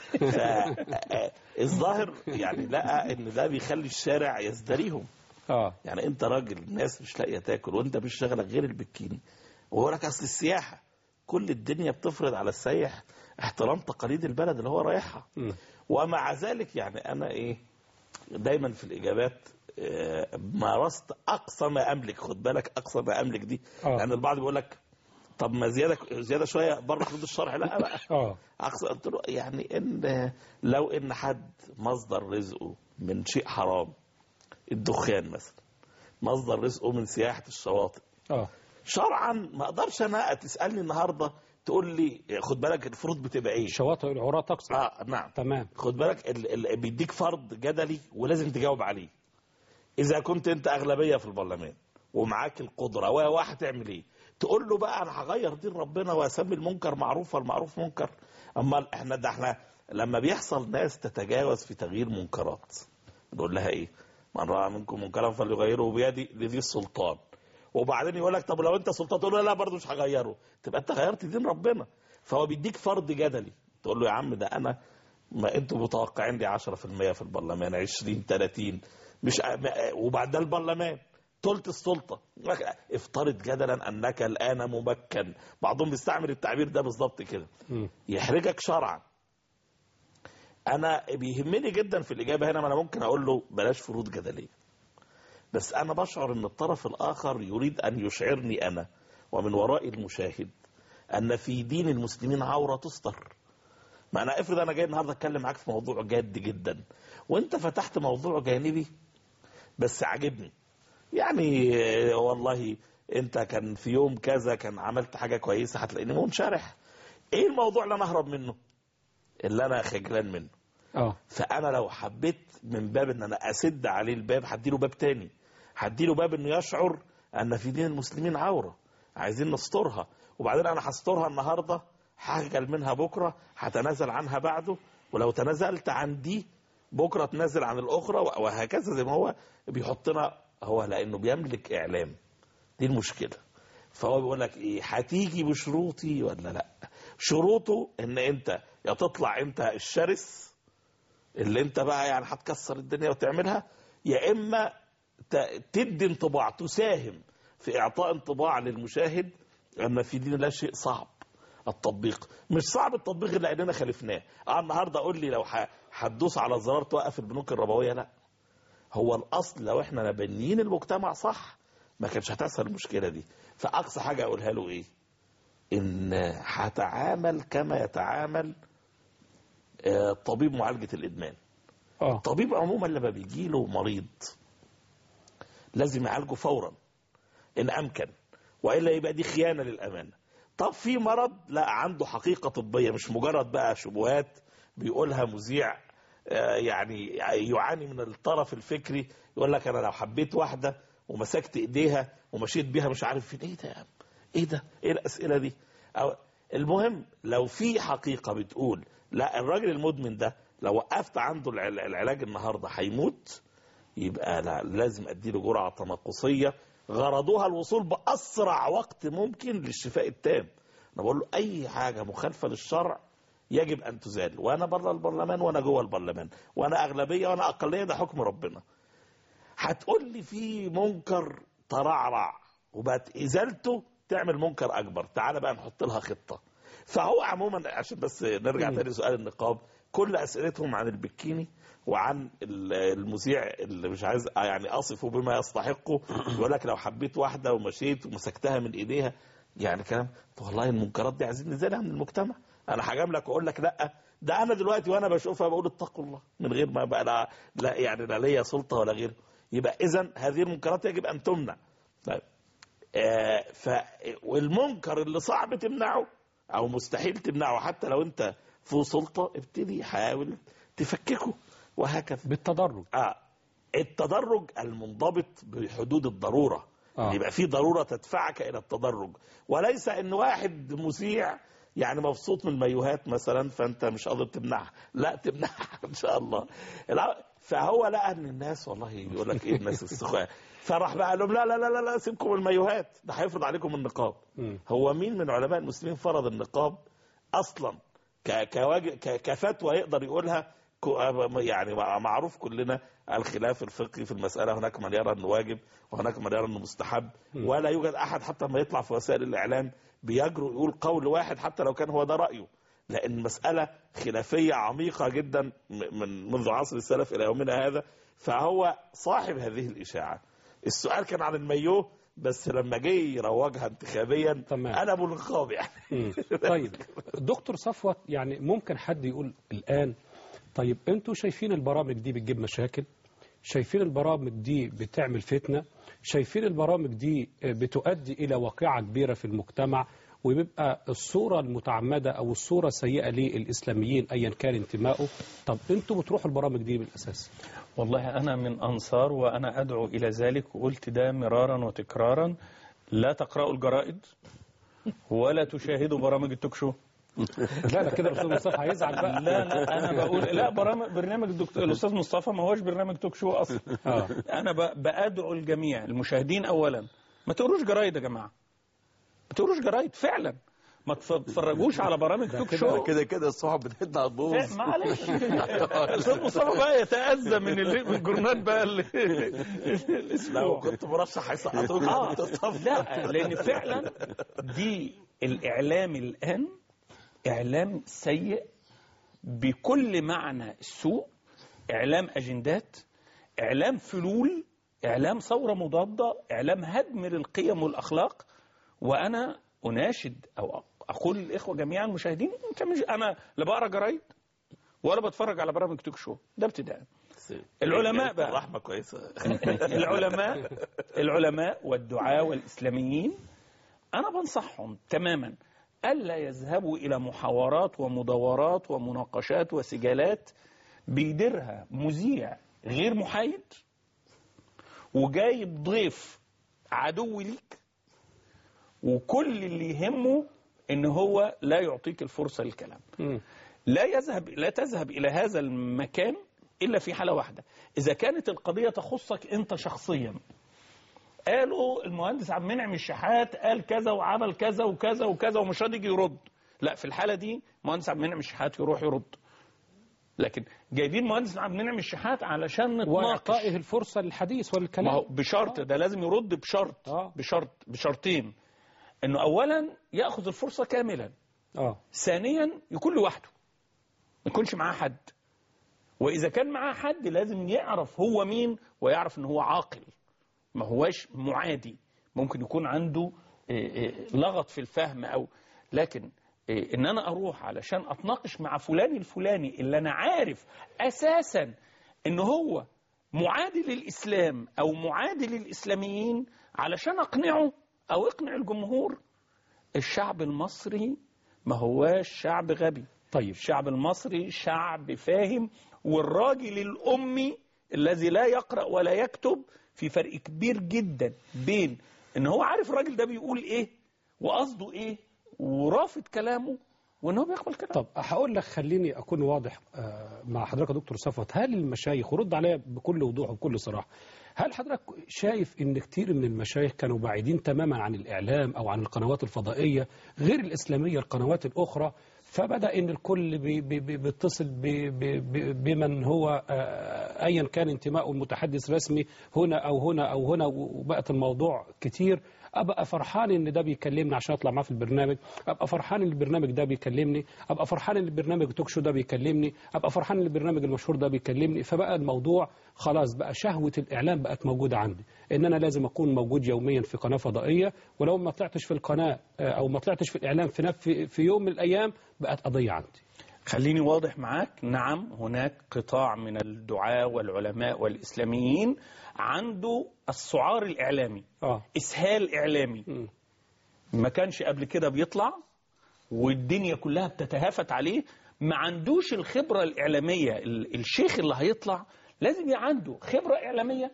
فالظاهر يعني لقى ان ده بيخلي الشارع يزدريهم اه يعني انت راجل الناس مش لاقيه تاكل وانت مش شغلك غير البكيني وهو لك اصل السياحه كل الدنيا بتفرض على السايح احترام تقاليد البلد اللي هو رايحها مم. ومع ذلك يعني انا ايه دايما في الاجابات آه، مارست اقصى ما املك خد بالك اقصى ما املك دي آه. لان البعض بيقول لك طب ما زياده زياده شويه بره حدود الشرع لا بقى اه اقصى قلت له يعني ان لو ان حد مصدر رزقه من شيء حرام الدخان مثلا مصدر رزقه من سياحه الشواطئ اه شرعا ما اقدرش انا تسالني النهارده تقول لي خد بالك الفروض بتبقى ايه شواطئ العراة تقصد اه نعم تمام خد بالك ال ال بيديك فرض جدلي ولازم تجاوب عليه اذا كنت انت اغلبيه في البرلمان ومعاك القدره و هتعمل ايه تقول له بقى انا هغير دين ربنا واسمي المنكر معروف والمعروف منكر اما احنا ده احنا لما بيحصل ناس تتجاوز في تغيير منكرات نقول لها ايه من راى منكم منكرا فليغيره بيدي لذي السلطان وبعدين يقول لك طب لو انت سلطان تقول له لا برضه مش هغيره تبقى انت غيرت دين ربنا فهو بيديك فرض جدلي تقول له يا عم ده انا ما انتوا متوقعين لي 10% في البرلمان 20 30 مش ما- وبعد ده البرلمان ثلث السلطه افترض جدلا انك الان ممكن بعضهم بيستعمل التعبير ده بالظبط كده مم. يحرجك شرعا انا بيهمني جدا في الاجابه هنا ما انا ممكن اقول له بلاش فروض جدليه بس انا بشعر ان الطرف الاخر يريد ان يشعرني انا ومن وراء المشاهد ان في دين المسلمين عوره تستر ما انا افرض انا جاي النهارده اتكلم معاك في موضوع جاد جدا وانت فتحت موضوع جانبي بس عاجبني يعني آه، والله انت كان في يوم كذا كان عملت حاجه كويسه هتلاقيني منشرح ايه الموضوع اللي انا اهرب منه اللي انا خجلان منه اه فانا لو حبيت من باب ان انا اسد عليه الباب هديله باب تاني هديله باب انه يشعر ان في دين المسلمين عوره عايزين نسترها وبعدين انا هسترها النهارده هخجل منها بكره هتنازل عنها بعده ولو تنازلت عن دي بكره تنازل عن الاخرى وهكذا زي ما هو بيحطنا هو لانه بيملك اعلام دي المشكله فهو بيقول لك ايه هتيجي بشروطي ولا لا شروطه ان انت يا تطلع انت الشرس اللي انت بقى يعني هتكسر الدنيا وتعملها يا اما ت- تدي انطباع تساهم في اعطاء انطباع للمشاهد ان في دين الله شيء صعب التطبيق مش صعب التطبيق الا اننا خالفناه اه النهارده قول لي لو ح- هتدوس على زرار توقف البنوك الربويه لا هو الاصل لو احنا نبنيين المجتمع صح ما كانش هتحصل المشكله دي فاقصى حاجه اقولها له ايه ان هتعامل كما يتعامل آه، طبيب معالجه الادمان اه الطبيب عموما لما بيجي له مريض لازم يعالجه فورا ان امكن والا يبقى دي خيانه للامانه طب في مرض لا عنده حقيقه طبيه مش مجرد بقى شبهات بيقولها مذيع آه، يعني يعاني من الطرف الفكري يقول لك انا لو حبيت واحده ومسكت ايديها ومشيت بيها مش عارف فين ايه ده يا عم ايه ده ايه الاسئله دي أو المهم لو في حقيقه بتقول لا الراجل المدمن ده لو وقفت عنده الع- العلاج النهارده هيموت يبقى لا لازم اديله جرعه تنقصيه غرضها الوصول باسرع وقت ممكن للشفاء التام انا بقول له اي حاجه مخالفه للشرع يجب ان تزال وانا بره البرلمان وانا جوه البرلمان وانا اغلبيه وانا اقليه ده حكم ربنا هتقول لي في منكر ترعرع وبقت ازالته تعمل منكر اكبر تعالى بقى نحط لها خطه فهو عموما عشان بس نرجع تاني سؤال النقاب كل اسئلتهم عن البكيني وعن ال- المذيع اللي مش عايز يعني اصفه بما يستحقه يقول لك لو حبيت واحده ومشيت ومسكتها من ايديها يعني كلام والله المنكرات دي عايزين نزالها من المجتمع انا هجاملك واقول لك لا ده انا دلوقتي وانا بشوفها بقول اتقوا الله من غير ما بقى لا, لا يعني لا ليا سلطه ولا غيره يبقى اذا هذه المنكرات يجب ان تمنع طيب آه ف والمنكر اللي صعب تمنعه او مستحيل تمنعه حتى لو انت في سلطه ابتدي حاول تفككه وهكذا بالتدرج آه التدرج المنضبط بحدود الضروره آه. آه. يبقى في ضروره تدفعك الى التدرج وليس ان واحد مذيع يعني مبسوط من المايوهات مثلا فانت مش قادر تمنعها لا تمنعها ان شاء الله الع- فهو لقى ان الناس والله يقول لك ايه الناس السخاء فراح بقى قال لهم لا لا لا لا, لا سيبكم من المايوهات ده هيفرض عليكم النقاب مم. هو مين من علماء المسلمين فرض النقاب اصلا ك- كواجه ك- كفتوى يقدر يقولها ك- يعني مع- معروف كلنا الخلاف الفقهي في المسألة هناك من يرى أنه واجب وهناك من يرى أنه مستحب ولا يوجد أحد حتى ما يطلع في وسائل الإعلام بيجرؤ يقول قول واحد حتى لو كان هو ده رأيه لأن المسألة خلافية عميقة جدا م- من منذ عصر السلف إلى يومنا هذا فهو صاحب هذه الإشاعة السؤال كان عن المايوه بس لما جه يروجها انتخابيا تمام. قلبوا النقاب يعني مم. طيب دكتور صفوت يعني ممكن حد يقول الآن طيب انتوا شايفين البرامج دي بتجيب مشاكل شايفين البرامج دي بتعمل فتنة شايفين البرامج دي بتؤدي إلى واقعة كبيرة في المجتمع وبيبقى الصورة المتعمدة أو الصورة السيئة للإسلاميين أيا كان انتمائه طب انتوا بتروحوا البرامج دي بالأساس والله أنا من أنصار وأنا أدعو إلى ذلك وقلت ده مرارا وتكرارا لا تقرأوا الجرائد ولا تشاهدوا برامج التوك شو لا ده كده الأستاذ مصطفى هيزعل بقى لا لا أنا بقول لا برامج برنامج الدكتور الأستاذ مصطفى ما هوش برنامج توك شو أصلا آه. أنا ب- بأدعو الجميع المشاهدين أولا ما تقروش جرايد يا جماعة ما تقروش جرايد فعلا ما تتفرجوش على برامج توك شو كده كده الصحف بتاعتنا هتبوظ إيه، معلش الاستاذ مصطفى بقى يتأذى من اللي من الجورنال بقى اللي لو الاسبوع كنت مرشح هيسقطوك اه لا لان فعلا دي الاعلام الان اعلام سيء بكل معنى السوء اعلام اجندات اعلام فلول اعلام ثوره مضاده اعلام هدم للقيم والاخلاق وانا اناشد او اقول للاخوه جميعا المشاهدين انت مش انا لا بقرا جرايد ولا بتفرج على برامج توك شو ده ابتداء العلماء بقى. رحمه كويسه العلماء العلماء والدعاة والإسلاميين أنا بنصحهم تماما ألا يذهبوا إلى محاورات ومداورات ومناقشات وسجالات بيديرها مذيع غير محايد وجايب ضيف عدو ليك وكل اللي يهمه ان هو لا يعطيك الفرصه للكلام مم. لا يذهب لا تذهب الى هذا المكان الا في حاله واحده اذا كانت القضيه تخصك انت شخصيا قالوا المهندس عبد المنعم الشحات قال كذا وعمل كذا وكذا وكذا ومش راضي يجي يرد لا في الحاله دي مهندس عبد المنعم الشحات يروح يرد لكن جايبين مهندس عبد المنعم الشحات علشان نتناقش واعطائه الفرصه للحديث ما هو والكلام بشرط ده لازم يرد بشرط آه. بشرط بشرطين انه اولا ياخذ الفرصه كاملا اه ثانيا يكون لوحده ما يكونش معاه حد واذا كان معاه حد لازم يعرف هو مين ويعرف ان هو عاقل ما هواش معادي ممكن يكون عنده إيه، إيه، لغط في الفهم او لكن إيه، ان انا اروح علشان اتناقش مع فلان الفلاني اللي انا عارف اساسا ان هو معادي للاسلام او معادي للاسلاميين علشان اقنعه او اقنع الجمهور الشعب المصري ما هواش شعب غبي طيب الشعب المصري شعب فاهم والراجل الأمي الذي لا يقرأ ولا يكتب في فرق كبير جدا بين ان هو عارف الراجل ده بيقول ايه وقصده ايه ورافض كلامه وان هو بيقبل كلامه طب هقول لك خليني اكون واضح آه، مع حضرتك يا دكتور صفوت هل المشايخ ورد عليا بكل وضوح وبكل صراحه هل حضرتك شايف ان كتير من المشايخ كانوا بعيدين تماما عن الاعلام او عن القنوات الفضائيه غير الاسلاميه القنوات الاخرى فبدا ان الكل بي- بي- بي- بيتصل ب- ب- ب- بمن هو آه، ايا كان انتمائه المتحدث رسمي هنا او هنا او هنا وبقت الموضوع كتير ابقى فرحان ان ده بيكلمني عشان اطلع معاه في البرنامج ابقى فرحان ان البرنامج ده بيكلمني ابقى فرحان ان البرنامج توك شو ده بيكلمني ابقى فرحان ان البرنامج المشهور ده بيكلمني فبقى الموضوع خلاص بقى شهوه الاعلام بقت موجوده عندي ان انا لازم اكون موجود يوميا في قناه فضائيه ولو ما طلعتش في القناه آه، او ما طلعتش في الاعلام في نف- في, في يوم من الايام بقت قضيه عندي خليني واضح معاك نعم هناك قطاع من الدعاة والعلماء والإسلاميين عنده السعار الإعلامي اه إسهال إعلامي مم. ما كانش قبل كده بيطلع والدنيا كلها بتتهافت عليه ما عندوش الخبرة الإعلامية ال- الشيخ اللي هيطلع لازم يبقى عنده خبرة إعلامية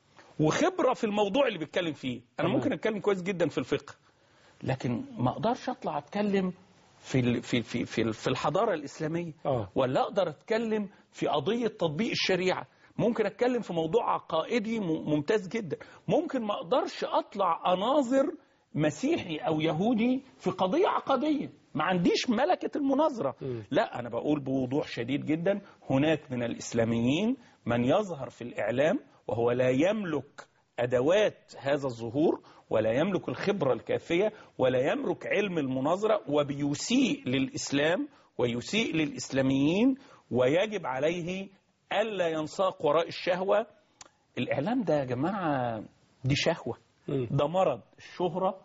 وخبرة في الموضوع اللي بيتكلم فيه أنا تمام. ممكن أتكلم كويس جدا في الفقه لكن ما أقدرش أطلع أتكلم في ال- في في في في الحضارة الإسلامية اه ولا اقدر اتكلم في قضيه تطبيق الشريعه ممكن اتكلم في موضوع عقائدي م- ممتاز جدا ممكن ما اقدرش اطلع اناظر مسيحي او يهودي في قضيه عقديه ما عنديش ملكه المناظره م. لا انا بقول بوضوح شديد جدا هناك من الاسلاميين من يظهر في الاعلام وهو لا يملك ادوات هذا الظهور ولا يملك الخبره الكافيه ولا يملك علم المناظره وبيسيء للاسلام ويسيء للاسلاميين ويجب عليه الا ينساق وراء الشهوه الاعلام ده يا جماعه دي شهوه مم. ده مرض الشهره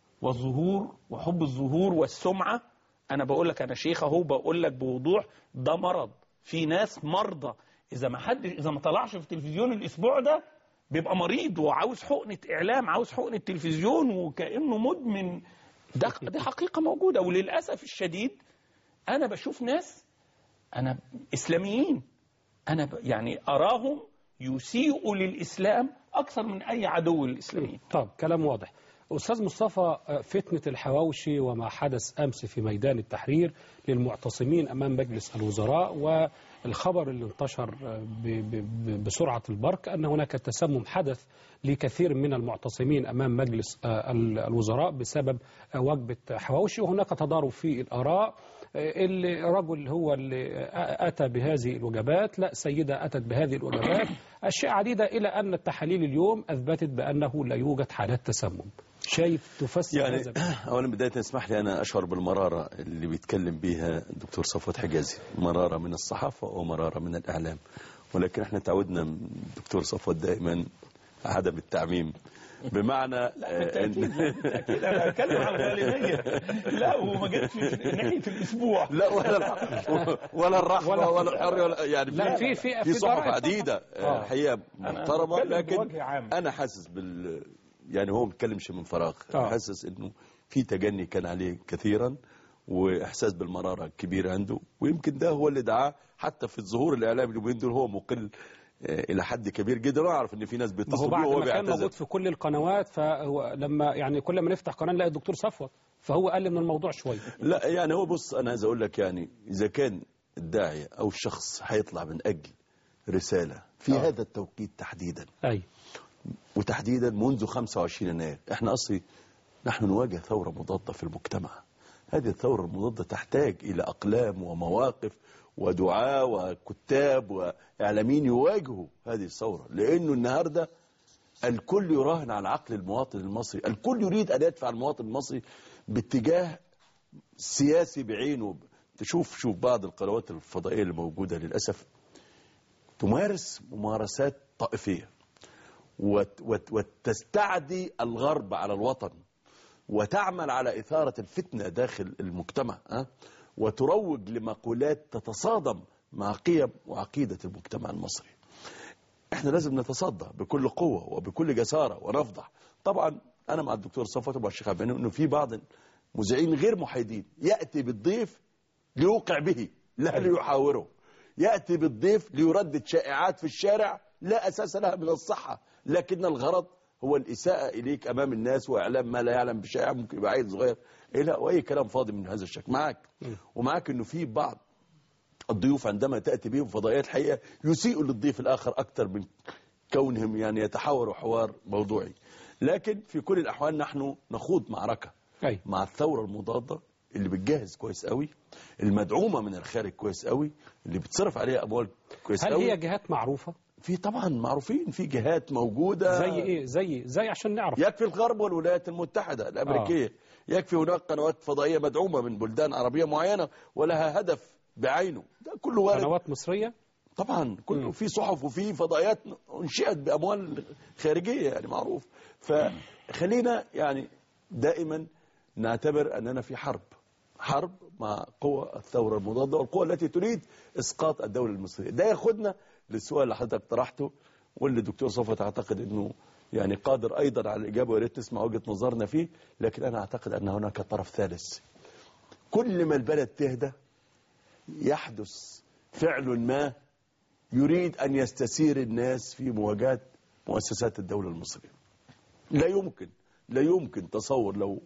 والظهور وحب الظهور والسمعه انا بقول لك انا شيخ اهو بقول لك بوضوح ده مرض في ناس مرضى اذا ما حد اذا ما طلعش في التلفزيون الاسبوع ده بيبقى مريض وعاوز حقنه اعلام عاوز حقنه تلفزيون وكانه مدمن ده دي حقيقه موجوده وللاسف الشديد انا بشوف ناس انا اسلاميين انا ب- يعني اراهم يسيئوا للاسلام اكثر من اي عدو للاسلاميين طب كلام واضح أستاذ مصطفى آه، فتنة الحواوشي وما حدث أمس في ميدان التحرير للمعتصمين أمام مجلس الوزراء والخبر اللي انتشر آه، ب- ب- ب- بسرعة البرق أن هناك تسمم حدث لكثير من المعتصمين أمام مجلس آه، ال- الوزراء بسبب آه، وجبة حواوشي وهناك تضارب في الآراء آه، الرجل هو اللي آه، أتى بهذه الوجبات لا سيدة أتت بهذه الوجبات أشياء عديدة إلى أن التحاليل اليوم أثبتت بأنه لا يوجد حالات تسمم شايف تفسر يعني هذا بإيه؟ اولا بدايه اسمح لي انا اشعر بالمراره اللي بيتكلم بيها الدكتور صفوت حجازي مراره من الصحافه ومراره من الاعلام ولكن احنا تعودنا من الدكتور صفوت دائما عدم التعميم بمعنى آه، بالتاكيد لا، بالتاكيد انا بتكلم على الغالبيه لا وما جاتش في ناحيه الاسبوع لا ولا الح- ولا الرحمه ولا- ولا الحريه ولا يعني لا، في- في- في في صحف ضرائب عديده آه. آه، الحقيقه محترمه بتكلم لكن بوجه عام. انا حاسس بال يعني هو ما بيتكلمش من فراغ آه. حاسس انه في تجني كان عليه كثيرا واحساس بالمراره الكبيره عنده ويمكن ده هو اللي دعاه حتى في الظهور الاعلامي اليومين دول هو مقل آه، الى حد كبير جدا واعرف ان في ناس ما هو بيتصلوا بيه بعد وهو ما كان بيعتذر موجود في كل القنوات فهو لما يعني كل ما نفتح قناه نلاقي الدكتور صفوت فهو قل من الموضوع شويه لا يعني هو بص انا عايز اقول لك يعني اذا كان الداعيه او الشخص هيطلع من اجل رساله في آه. هذا التوقيت تحديدا اي وتحديدا منذ 25 يناير احنا اصلي نحن نواجه ثورة مضادة في المجتمع هذه الثورة المضادة تحتاج إلى أقلام ومواقف ودعاة وكتاب وإعلاميين يواجهوا هذه الثورة لأنه النهاردة الكل يراهن على عقل المواطن المصري الكل يريد أن يدفع المواطن المصري باتجاه سياسي بعينه تشوف شوف بعض القنوات الفضائية اللي موجودة للأسف تمارس ممارسات طائفية وت- وت- وتستعدي الغرب على الوطن وتعمل على إثارة الفتنة داخل المجتمع أه؟ وتروج لمقولات تتصادم مع قيم وعقيدة المجتمع المصري احنا لازم نتصدى بكل قوة وبكل جسارة ونفضح طبعا أنا مع الدكتور صفوت ومع الشيخ عبد إنه في بعض المذيعين غير محايدين يأتي بالضيف ليوقع به لا ليحاوره يأتي بالضيف ليردد شائعات في الشارع لا أساس لها من الصحة لكن الغرض هو الإساءة إليك أمام الناس وإعلام ما لا يعلم بشائع ممكن يبقى عيل صغير إيه لا وأي كلام فاضي من هذا الشكل معك ومعك إنه في بعض الضيوف عندما تأتي بهم فضائيات الحقيقة يسيئوا للضيف الآخر أكثر من كونهم يعني يتحاوروا حوار موضوعي لكن في كل الأحوال نحن نخوض معركة اي مع الثورة المضادة اللي بتجهز كويس قوي المدعومة من الخارج كويس قوي اللي بتصرف عليها أموال كويس هل قوي هي جهات معروفه في طبعا معروفين في جهات موجودة زي ايه زي زي عشان نعرف يكفي الغرب والولايات المتحدة الأمريكية آه. يكفي هناك قنوات فضائية مدعومة من بلدان عربية معينة ولها هدف بعينه ده كله وارد قنوات مصريه طبعا كله في صحف وفي فضائيات انشئت باموال خارجيه يعني معروف فخلينا يعني دائما نعتبر اننا في حرب حرب مع قوى الثوره المضاده والقوى التي تريد اسقاط الدوله المصريه ده ياخدنا للسؤال اللي حضرتك طرحته واللي الدكتور صفوت اعتقد انه يعني قادر ايضا على الاجابه ويا ريت نسمع وجهه نظرنا فيه لكن انا اعتقد ان هناك طرف ثالث كل ما البلد تهدى يحدث فعل ما يريد أن يستثير الناس في مواجهة مؤسسات الدولة المصرية لا يمكن لا يمكن تصور لو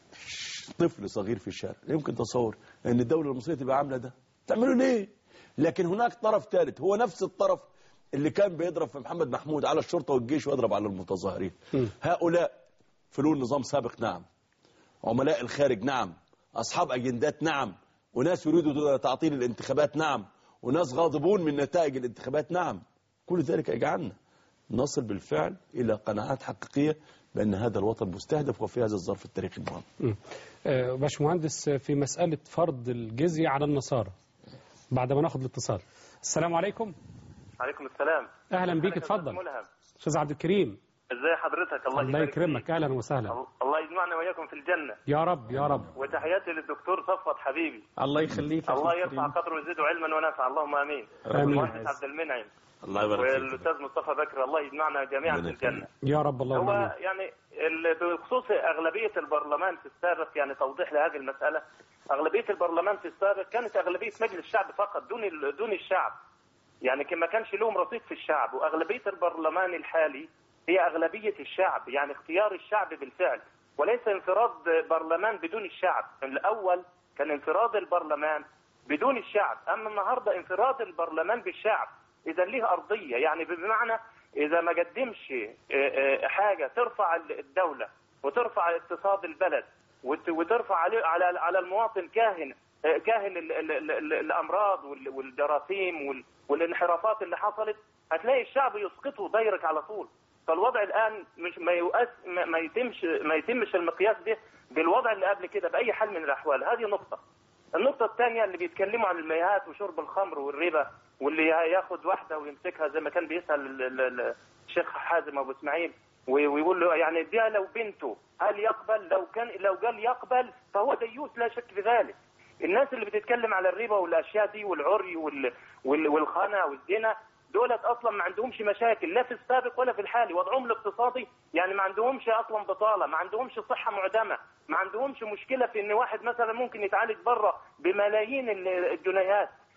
طفل صغير في الشارع لا يمكن تصور أن الدولة المصرية تبقى عاملة ده تعملوا ليه لكن هناك طرف ثالث هو نفس الطرف اللي كان بيضرب في محمد محمود على الشرطة والجيش ويضرب على المتظاهرين هؤلاء فلول نظام سابق نعم عملاء الخارج نعم أصحاب أجندات نعم وناس يريدوا تعطيل الانتخابات نعم وناس غاضبون من نتائج الانتخابات نعم كل ذلك يجعلنا نصل بالفعل إلى قناعات حقيقية بأن هذا الوطن مستهدف وفي هذا الظرف التاريخي المهم مم. آه، باشمهندس في مسألة فرض الجزية على النصارى بعد ما ناخد الاتصال السلام عليكم عليكم السلام أهلا بيك أهلا اتفضل ملهم أستاذ عبد الكريم ازي حضرتك الله, الله يبارك يكرمك فيك. أهلا وسهلا ال- الله يجمعنا وإياكم في الجنة يا رب يا رب وتحياتي للدكتور صفوت حبيبي الله يخليك يا الله أخي يرفع الكريم. قدره ويزيده علما ونفعا اللهم امين آمين. والمهندس عبد المنعم الله يبارك فيك والاستاذ مصطفى بكر الله يجمعنا جميعا في الجنه يا رب اللهم هو آمين يعني ال- بخصوص اغلبيه البرلمان في السابق يعني توضيح لهذه المساله اغلبيه البرلمان في السابق كانت اغلبيه مجلس الشعب فقط دون ال- دون الشعب يعني كان ما كانش لهم رصيد في الشعب واغلبيه البرلمان الحالي هي اغلبيه الشعب يعني اختيار الشعب بالفعل وليس انفراد برلمان بدون الشعب الاول كان انفراد البرلمان بدون الشعب اما النهارده انفراد البرلمان بالشعب اذا ليه ارضيه يعني بمعنى اذا ما قدمش آه، آه، حاجه ترفع الدوله وترفع اقتصاد البلد وت- وترفع عليه على على المواطن كاهن آه، كاهن ال- ال- ال- ال- الامراض وال- والجراثيم وال- والانحرافات اللي حصلت هتلاقي الشعب يسقطه دايرك على طول فالوضع الان مش ما يؤس ما ما يتمش ما يتمش المقياس ده بالوضع اللي قبل كده باي حال من الاحوال هذه نقطه النقطة الثانية اللي بيتكلموا عن المياهات وشرب الخمر والربا واللي ياخد واحدة ويمسكها زي ما كان بيسأل ال- ال- ال- الشيخ حازم أبو إسماعيل وي- ويقول له يعني دي لو بنته هل يقبل لو كان لو قال يقبل فهو ديوث لا شك في ذلك الناس اللي بتتكلم على الربا والاشياء دي والعري وال وال والخنا والزنا دولت اصلا ما عندهمش مشاكل لا في السابق ولا في الحالي وضعهم الاقتصادي يعني ما عندهمش اصلا بطاله ما عندهمش صحه معدمه ما عندهمش مشكله في ان واحد مثلا ممكن يتعالج بره بملايين ال- الجنيهات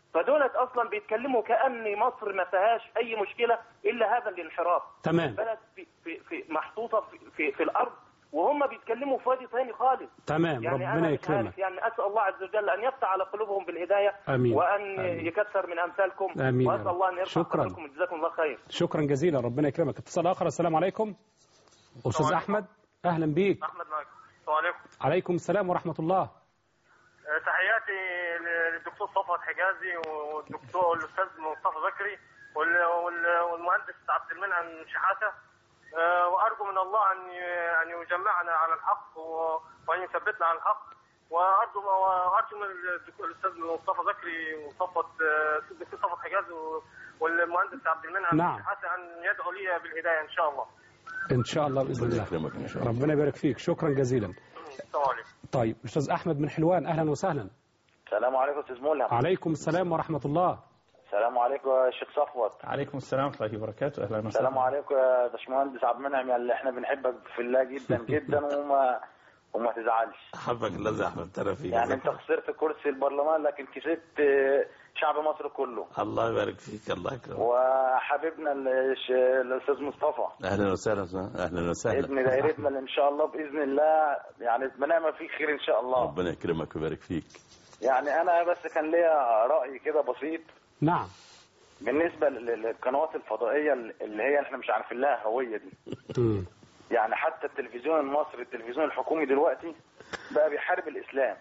فدولت اصلا بيتكلموا كان مصر ما فيهاش اي مشكله الا هذا الانحراف تمام البلد في في في محطوطه في, في, في الارض وهم بيتكلموا في وادي ثاني خالص تمام يعني ربنا أنا مش يكرمك عارف يعني اسال الله عز وجل ان يفتح على قلوبهم بالهدايه آمين. وان آمين. يكثر من امثالكم آمين يا واسال رب. الله ان يرفع شكراً. قدركم جزاكم الله خير شكرا جزيلا ربنا يكرمك اتصال اخر السلام عليكم استاذ عليكم. احمد اهلا بيك احمد معك السلام عليكم عليكم السلام ورحمه الله تحياتي للدكتور صفوت حجازي والدكتور والاستاذ مصطفى بكري وال- وال- والمهندس عبد المنعم شحاته آه، وارجو من الله ان ي- ان يجمعنا على الحق و- وان يثبتنا على الحق وارجو وارجو من الدكتور- الاستاذ مصطفى بكري وصفوت آه، الدكتور صفوت حجازي و- والمهندس عبد المنعم نعم. شحاته ان يدعو لي بالهدايه ان شاء الله ان شاء الله باذن ربنا الله يكرمك ان شاء الله ربنا يبارك فيك شكرا جزيلا السلام عليكم طيب استاذ احمد من حلوان اهلا وسهلا السلام عليكم استاذ ملهم عليكم السلام ورحمه الله السلام عليكم يا شيخ صفوت عليكم السلام ورحمه الله وبركاته اهلا السلام وسهلا عليكم يا باشمهندس عبد المنعم اللي احنا بنحبك في الله جدا جدا وما وما تزعلش حبك الذي احببتنا فيه يعني انت خسرت كرسي البرلمان لكن كسبت آه، شعب مصر كله الله يبارك فيك الله يكرمك وحبيبنا الش- الاستاذ مصطفى اهلا وسهلا اهلا وسهلا ابن دايرتنا اللي ان شاء الله باذن الله يعني بنعمل فيه خير ان شاء الله ربنا يكرمك ويبارك فيك يعني انا بس كان ليا راي كده بسيط نعم بالنسبه لل- للقنوات الفضائيه اللي هي احنا مش عارفين لها هويه دي مم. يعني حتى التلفزيون المصري التلفزيون الحكومي دلوقتي بقى بيحارب الاسلام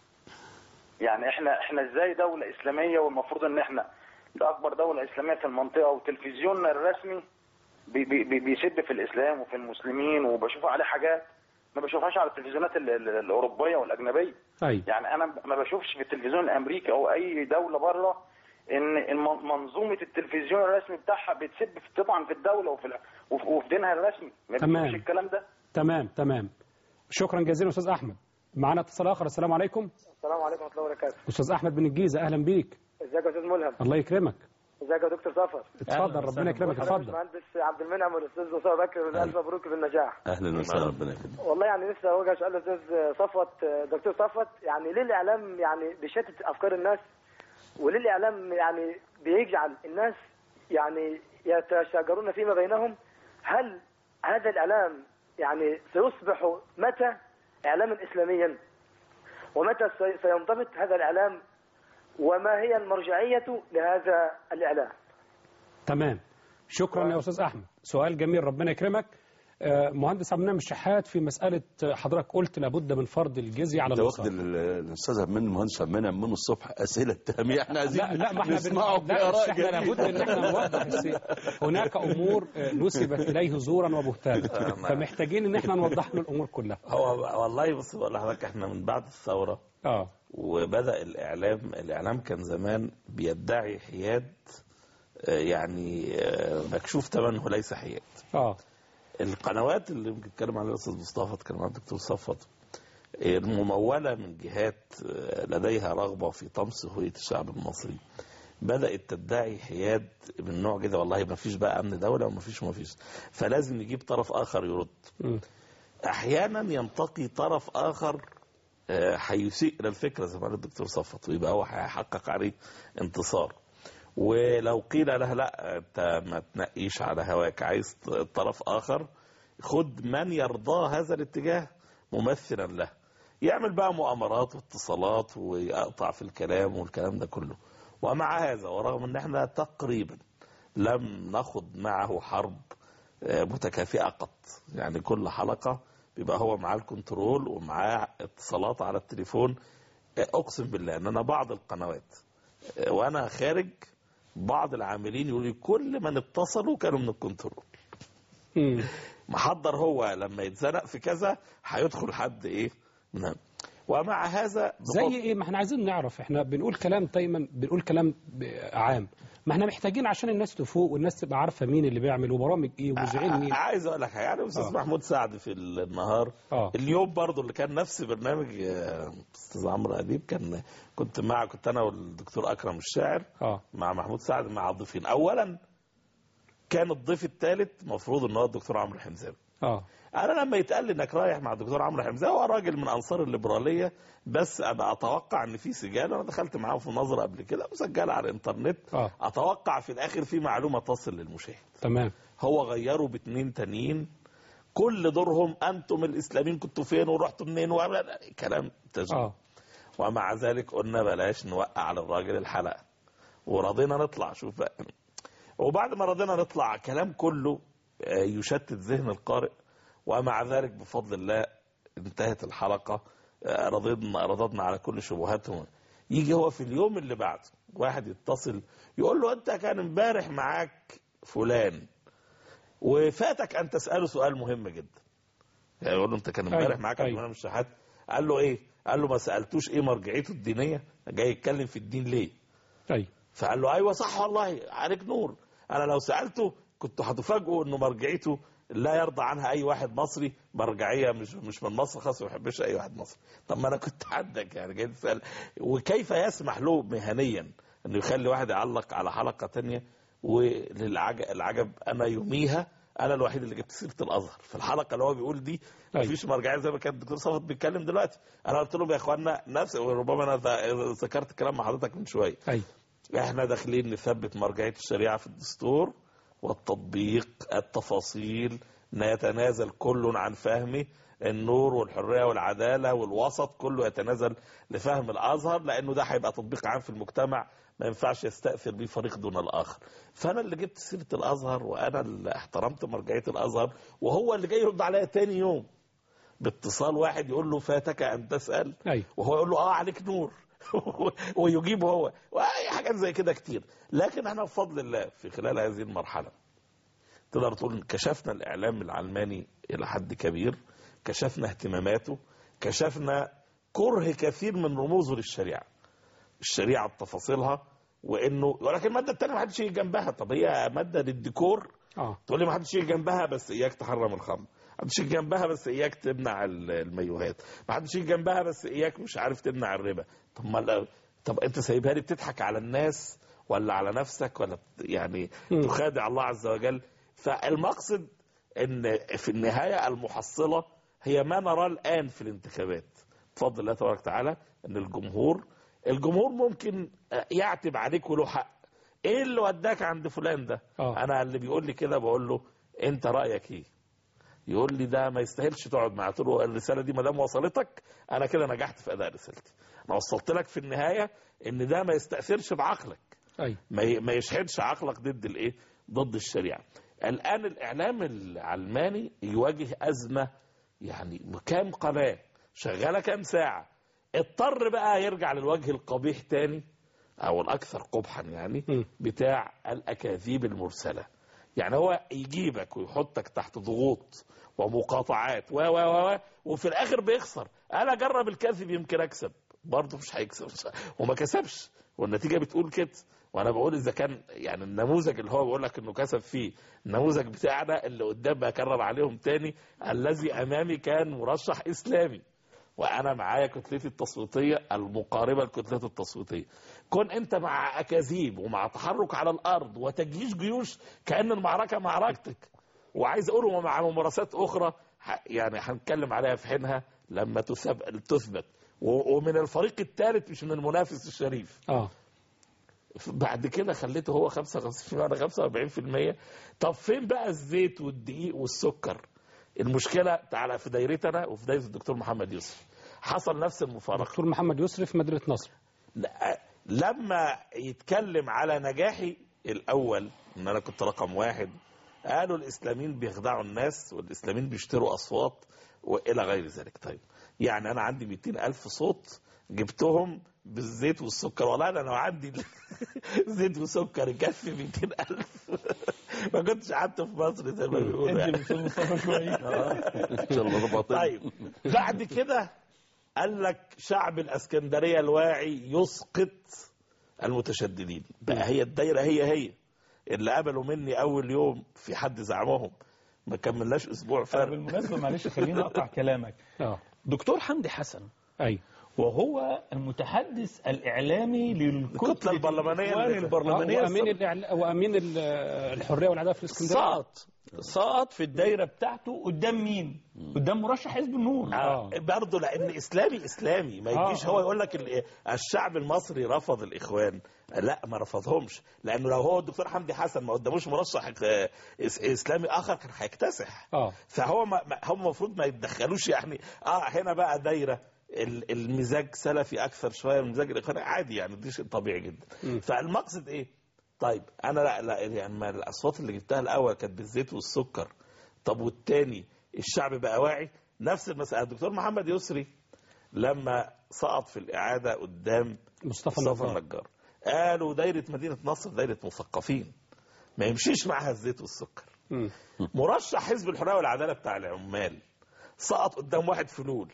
يعني احنا احنا ازاي دولة اسلامية والمفروض ان احنا ده اكبر دولة اسلامية في المنطقة وتلفزيوننا الرسمي بي بي بي بيسب في الاسلام وفي المسلمين وبشوف عليه حاجات ما بشوفهاش على التلفزيونات ال- ال- الاوروبية والاجنبية ايوه يعني انا ما بشوفش في التلفزيون الامريكي او اي دولة بره ان الم- منظومة التلفزيون الرسمي بتاعها بتسب في طبعا في الدولة وفي ال- وفي وفي دينها الرسمي ما تمام. بتشوفش الكلام ده تمام تمام شكرا جزيلا استاذ احمد معنا اتصال اخر السلام عليكم السلام عليكم ورحمه الله وبركاته استاذ احمد بن الجيزه اهلا بيك ازيك يا استاذ ملهم الله يكرمك ازيك يا دكتور سفر اتفضل وسهلا. ربنا يكرمك حضرتك اتفضل المهندس عبد المنعم والاستاذ مصطفى بكر الف مبروك بالنجاح اهلا وسهلا ربنا يكرمك والله يعني نفسي اوجه سؤال للاستاذ صفوت دكتور صفوت يعني ليه الاعلام يعني بيشتت افكار الناس وليه الاعلام يعني بيجعل الناس يعني يتشاجرون فيما بينهم هل هذا الاعلام يعني سيصبح متى اعلاما اسلاميا ومتى سي- سينضبط هذا الاعلام وما هي المرجعيه لهذا الاعلام تمام شكرا يا استاذ احمد سؤال جميل ربنا يكرمك آه، مهندس عبد المنعم الشحات في مساله آه، حضرتك قلت لابد من فرض الجزيه على انت واخد الوسط ال- الاستاذ عبد المنعم المهندس عبد المنعم من الصبح اسئله تهميه احنا عايزين لا لا ما احنا نسمعه بن... في لا بس اراء احنا لابد ان احنا نوضح السي- هناك امور آه، نسبت اليه زورا وبهتانا فمحتاجين ان احنا نوضح له الامور كلها هو والله بص بقول لحضرتك احنا من بعد الثوره اه وبدا الاعلام الاعلام كان زمان بيدعي حياد آه، يعني آه، مكشوف تمنه ليس حياد اه القنوات اللي بنتكلم عليها الاستاذ مصطفى اتكلم عنها الدكتور صفوت آه، المموله من جهات آه، لديها رغبه في طمس هويه الشعب المصري بدات تدعي حياد من نوع كده والله ما فيش بقى امن دوله وما فيش وما فيش فلازم نجيب طرف اخر يرد مم. احيانا ينتقي طرف اخر آه، هيسيء الى الفكره زي ما قال الدكتور صفت ويبقى هو هيحقق عليه انتصار ولو قيل لها لا انت ما تنقيش على هواك عايز طرف اخر خد من يرضى هذا الاتجاه ممثلا له يعمل بقى مؤامرات واتصالات ويقطع في الكلام والكلام ده كله ومع هذا ورغم ان احنا تقريبا لم نخض معه حرب آه، متكافئة قط يعني كل حلقة بيبقى هو معاه الكنترول ومعاه اتصالات على التليفون آه، اقسم بالله ان انا بعض القنوات آه، وانا خارج بعض العاملين يقولوا لي كل من اتصلوا كانوا من الكنترول مم. محضر هو لما يتزنق في كذا هيدخل حد ايه نعم ومع هذا زي بحط- ايه ما احنا عايزين نعرف احنا بنقول كلام دايما بنقول كلام ب- عام ما احنا محتاجين عشان الناس تفوق والناس تبقى عارفه مين اللي بيعمل وبرامج ايه ومذيعين مين عايز اقول لك حاجه يعني استاذ آه. محمود سعد في النهار اه اليوم برضو اللي كان نفس برنامج آه، استاذ عمرو اديب كان كنت مع كنت انا والدكتور اكرم الشاعر اه مع محمود سعد مع الضيفين اولا كان الضيف الثالث مفروض ان هو الدكتور عمرو حمزاوي اه انا لما يتقال لي انك رايح مع الدكتور عمرو حمزه هو راجل من انصار الليبراليه بس ابقى اتوقع ان في سجال انا دخلت معاه في نظره قبل كده مسجله على الانترنت اه اتوقع في الاخر في معلومه تصل للمشاهد تمام هو غيروا باتنين تانيين كل دورهم انتم الاسلاميين كنتوا فين ورحتوا منين ولا كلام تجربه اه ومع ذلك قلنا بلاش نوقع على الراجل الحلقه ورضينا نطلع شوف بقى وبعد ما رضينا نطلع كلام كله آه، يشتت ذهن القارئ ومع ذلك بفضل الله انتهت الحلقه آه، رضينا رضضنا على كل شبهاتهم يجي هو في اليوم اللي بعده واحد يتصل يقول له انت كان امبارح معاك فلان وفاتك ان تساله سؤال مهم جدا يعني يقول له انت كان امبارح أيوة، معاك أيوة. الامام الشحات قال له ايه قال له ما سالتوش ايه مرجعيته الدينيه جاي يتكلم في الدين ليه ايوه فقال له ايوه صح والله عليك نور انا لو سالته كنت هتفاجئوا انه مرجعيته لا يرضى عنها اي واحد مصري مرجعيه مش مش من مصر خلاص ما بيحبش اي واحد مصري طب ما انا كنت عندك يعني جاي تسال وكيف يسمح له مهنيا انه يخلي واحد يعلق على حلقه تانية وللعجب العجب انا يوميها انا الوحيد اللي جبت سيره الازهر في الحلقه اللي هو بيقول دي أيوة. مفيش مرجعيه زي ما كان الدكتور صفت بيتكلم دلوقتي انا قلت لهم يا اخوانا نفس وربما انا ذ- ذكرت كلام مع حضرتك من شويه ايوه احنا داخلين نثبت مرجعيه الشريعه في الدستور والتطبيق التفاصيل يتنازل كل عن فهمه النور والحريه والعداله والوسط كله يتنازل لفهم الازهر لانه ده هيبقى تطبيق عام في المجتمع ما ينفعش يستاثر بيه فريق دون الاخر فانا اللي جبت سيره الازهر وانا اللي احترمت مرجعيه الازهر وهو اللي جاي يرد عليا تاني يوم باتصال واحد يقول له فاتك ان تسال ايوه وهو يقول له اه عليك نور ويجيب هو واي حاجات زي كده كتير لكن احنا بفضل الله في خلال هذه المرحله تقدر تقول كشفنا الاعلام العلماني الى حد كبير كشفنا اهتماماته كشفنا كره كثير من رموزه للشريعه الشريعه بتفاصيلها وانه ولكن الماده الثانيه ما حدش يجي جنبها طب هي ماده للديكور اه تقول لي ما حدش يجي جنبها بس اياك تحرم الخمر ما حدش يجي جنبها بس اياك تمنع ال- المايوهات ما حدش يجي جنبها بس اياك مش عارف تمنع الربا طب ما لا- طب انت سايبها لي بتضحك على الناس ولا على نفسك ولا بت- يعني مم. تخادع الله عز وجل فالمقصد ان في النهايه المحصله هي ما نراه الان في الانتخابات بفضل الله تبارك وتعالى ان الجمهور الجمهور ممكن يعتب عليك وله حق ايه اللي وداك عند فلان ده آه. انا اللي بيقول لي كده بقول له انت رايك ايه يقول لي ده ما يستاهلش تقعد معاه قلت له الرساله دي ما دام وصلتك انا كده نجحت في اداء رسالتي انا وصلت لك في النهايه ان ده ما يستاثرش بعقلك ايوه ما ي- ما يشحنش عقلك ضد الايه ضد الشريعه الان الاعلام العلماني يواجه ازمه يعني كام قناه شغاله كام ساعه اضطر بقى يرجع للوجه القبيح تاني او الاكثر قبحا يعني م. بتاع الاكاذيب المرسله يعني هو يجيبك ويحطك تحت ضغوط ومقاطعات و و و و- وفي الاخر بيخسر انا اجرب الكذب يمكن اكسب برضه مش هيكسب وما كسبش والنتيجه بتقول كده وانا بقول اذا كان يعني النموذج اللي هو بيقول لك انه كسب فيه النموذج بتاعنا اللي قدام بكرر عليهم تاني الذي امامي كان مرشح اسلامي وانا معايا كتلتي التصويتيه المقاربه لكتلته التصويتيه كون انت مع اكاذيب ومع تحرك على الارض وتجيش جيوش كان المعركه معركتك وعايز اقول ومع ممارسات اخرى ح- يعني هنتكلم عليها في حينها لما تثب- تثبت و- ومن الفريق الثالث مش من المنافس الشريف اه بعد كده خليته هو 55 وانا 45% طب فين بقى الزيت والدقيق والسكر المشكله تعالى في دايرتنا وفي دايره الدكتور محمد يوسف حصل نفس المفارقه دكتور محمد يسري في مدينه نصر لا- لما يتكلم على نجاحي الاول ان انا كنت رقم واحد قالوا الاسلاميين بيخدعوا الناس والاسلاميين بيشتروا اصوات والى غير ذلك طيب يعني انا عندي 200 الف صوت جبتهم بالزيت والسكر والله انا لو عندي زيت وسكر يكفي 200 الف ما كنتش قعدت في مصر زي ما بيقولوا ادي يعني. الاستاذ مصطفى شويه ان شاء الله ضبطت طيب بعد كده قال لك شعب الاسكندريه الواعي يسقط المتشددين بقى هي الدايره هي هي اللي قبلوا مني اول يوم في حد زعمهم ما كملناش اسبوع أنا فرق بالمناسبه معلش خليني اقطع كلامك اه دكتور حمدي حسن ايوه وهو المتحدث الإعلامي للكتلة الكتلة البرلمانية الإخوان اللي- البرلمانية وامين السابقة. الإعلا- وامين ال- الحريه والعداله في الاسكندريه سقط سقط في الدايرة بتاعته قدام مين؟ قدام مرشح حزب النور آه. برضه لان اسلامي اسلامي ما آه، يجيش آه. هو يقول لك ال- الشعب المصري رفض الاخوان لا ما رفضهمش لانه لو هو الدكتور حمدي حسن ما قداموش مرشح آه، إس- اسلامي اخر كان هيكتسح اه فهو ما ما- هم المفروض ما يتدخلوش يعني اه هنا بقى دايره ال- المزاج سلفي اكثر شويه من المزاج الاخواني عادي يعني دي شيء طبيعي جدا مم. فالمقصد ايه؟ طيب انا لا, لا يعني ما الاصوات اللي جبتها الاول كانت بالزيت والسكر طب والتاني الشعب بقى واعي نفس المساله الدكتور محمد يسري لما سقط في الاعاده قدام مصطفى مصطفى النجار النجار قالوا دايره مدينه نصر دايره مثقفين ما يمشيش معاها الزيت والسكر مم. مرشح حزب الحريه والعداله بتاع العمال سقط قدام واحد فلول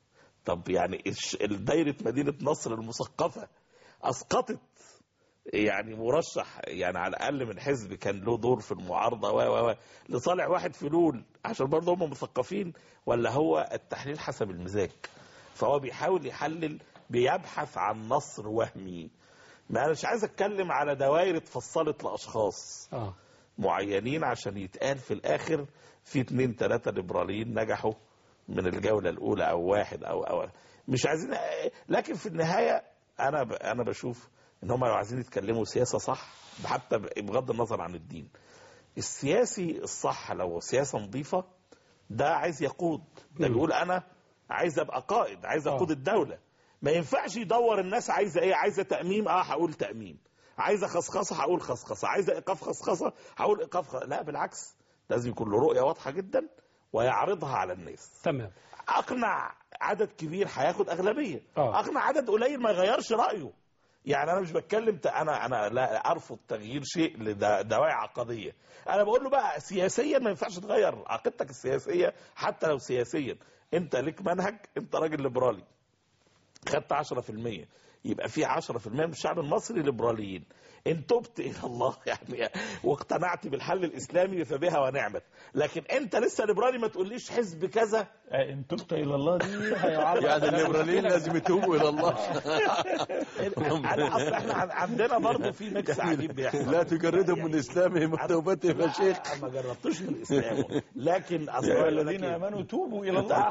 طب يعني الش- دايره مدينه نصر المثقفه اسقطت يعني مرشح يعني على الاقل من حزب كان له دور في المعارضه و و و لصالح واحد فلول عشان برضه هم مثقفين ولا هو التحليل حسب المزاج فهو بيحاول يحلل بيبحث عن نصر وهمي ما انا مش عايز اتكلم على دوائر اتفصلت لاشخاص اه معينين عشان يتقال في الاخر في اتنين تلاتة ليبراليين نجحوا من الجولة الاولى او واحد او او مش عايزين لكن في النهاية انا ب... انا بشوف ان هم لو عايزين يتكلموا سياسة صح حتى بغض النظر عن الدين السياسي الصح لو سياسة نظيفة ده عايز يقود ده مم. بيقول انا عايز ابقى قائد عايز اقود آه. الدولة ما ينفعش يدور الناس عايزة ايه عايزة تأميم اه هقول تأميم عايزة خصخصة هقول خصخصة عايزة ايقاف خصخصة هقول ايقاف خ... لا بالعكس لازم يكون له رؤية واضحة جدا ويعرضها على الناس تمام اقنع عدد كبير هياخد اغلبيه آه. اقنع عدد قليل ما يغيرش رايه يعني انا مش بتكلم ت- انا انا لا ارفض تغيير شيء لدواعي عقديه انا بقول له بقى سياسيا ما ينفعش تغير عقيدتك السياسيه حتى لو سياسيا انت ليك منهج انت راجل ليبرالي خدت 10% يبقى في 10% من الشعب المصري ليبراليين ان تبت الى الله يعني واقتنعت بالحل الاسلامي فبها ونعمت لكن انت لسه ليبرالي ما تقوليش حزب كذا آه، ان تبت الى الله دي هيعرض يعني الليبراليين لازم يتوبوا الى الله انا اصل احنا عن- عندنا برضه في ميكس عجيب بيحصل لا تجردهم من اسلامهم وتوبتهم يا شيخ لا، ما جربتوش من الاسلام لكن اصل يا أقول لك الذين إيه؟ امنوا توبوا الى الله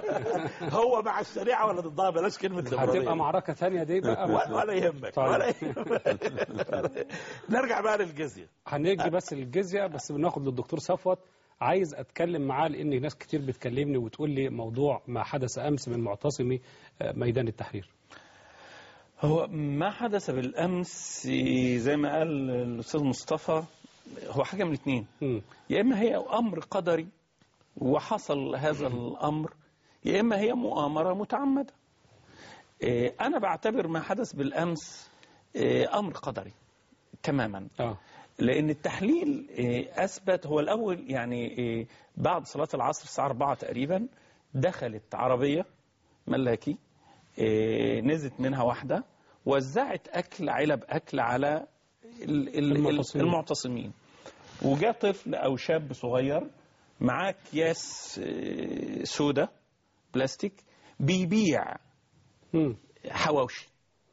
هو مع الشريعه ولا ضدها بلاش كلمه ليبراليه هتبقى معركه ثانيه دي بقى ولا ولا يهمك طيب. ولا يهمك نرجع بقى للجزيه هنيجي بس للجزيه بس بناخد للدكتور صفوت عايز اتكلم معاه لان ناس كتير بتكلمني وتقول لي موضوع ما حدث امس من معتصمي آه، ميدان التحرير هو ما حدث بالامس زي ما قال الاستاذ مصطفى هو حاجه من الاثنين مم. يا اما هي امر قدري وحصل هذا الامر يا اما هي مؤامره متعمده إيه، انا بعتبر ما حدث بالامس إيه، امر قدري تماما اه لان التحليل إيه، اثبت هو الاول يعني إيه، بعد صلاه العصر الساعه 4 تقريبا دخلت عربيه ملاكي إيه، نزلت منها واحده وزعت اكل علب اكل على ال- ال- المعتصمين. المعتصمين وجاء طفل او شاب صغير معاه اكياس إيه، سودا بلاستيك بيبيع مم. حواوشي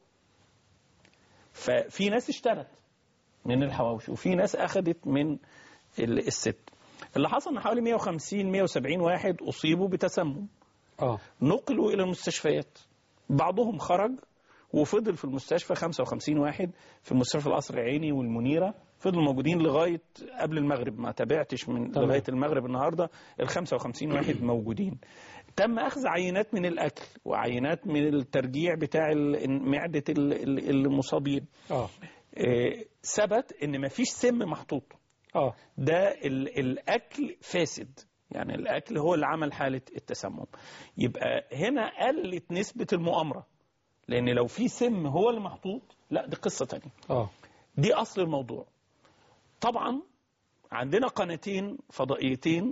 ففي ناس اشترت من الحواوشي وفي ناس اخذت من ال- الست اللي حصل ان حوالي 150 170 واحد اصيبوا بتسمم اه نقلوا الى المستشفيات بعضهم خرج وفضل في المستشفى 55 واحد في مستشفى القصر العيني والمنيره فضلوا موجودين لغايه قبل المغرب ما تابعتش من تمام. لغايه المغرب النهارده ال 55 واحد موجودين تم اخذ عينات من الاكل وعينات من الترجيع بتاع ال- معده ال- ال- المصابين اه آه، ثبت ان مفيش سم محطوط اه ده ال- الاكل فاسد يعني الاكل هو اللي عمل حاله التسمم يبقى هنا قلت نسبه المؤامره لان لو في سم هو اللي محطوط لا دي قصه تانية اه دي اصل الموضوع طبعا عندنا قناتين فضائيتين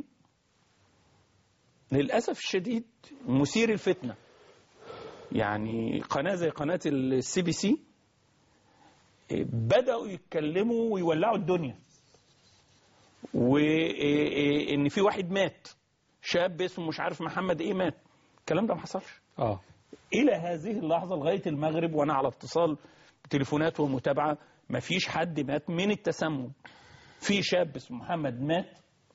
للاسف الشديد مثير الفتنه يعني قناه زي قناه السي بي سي بداوا يتكلموا ويولعوا الدنيا وان في واحد مات شاب اسمه مش عارف محمد ايه مات الكلام ده ما حصلش اه الى هذه اللحظه لغايه المغرب وانا على اتصال بتليفونات ومتابعه ما فيش حد مات من التسمم في شاب اسمه محمد مات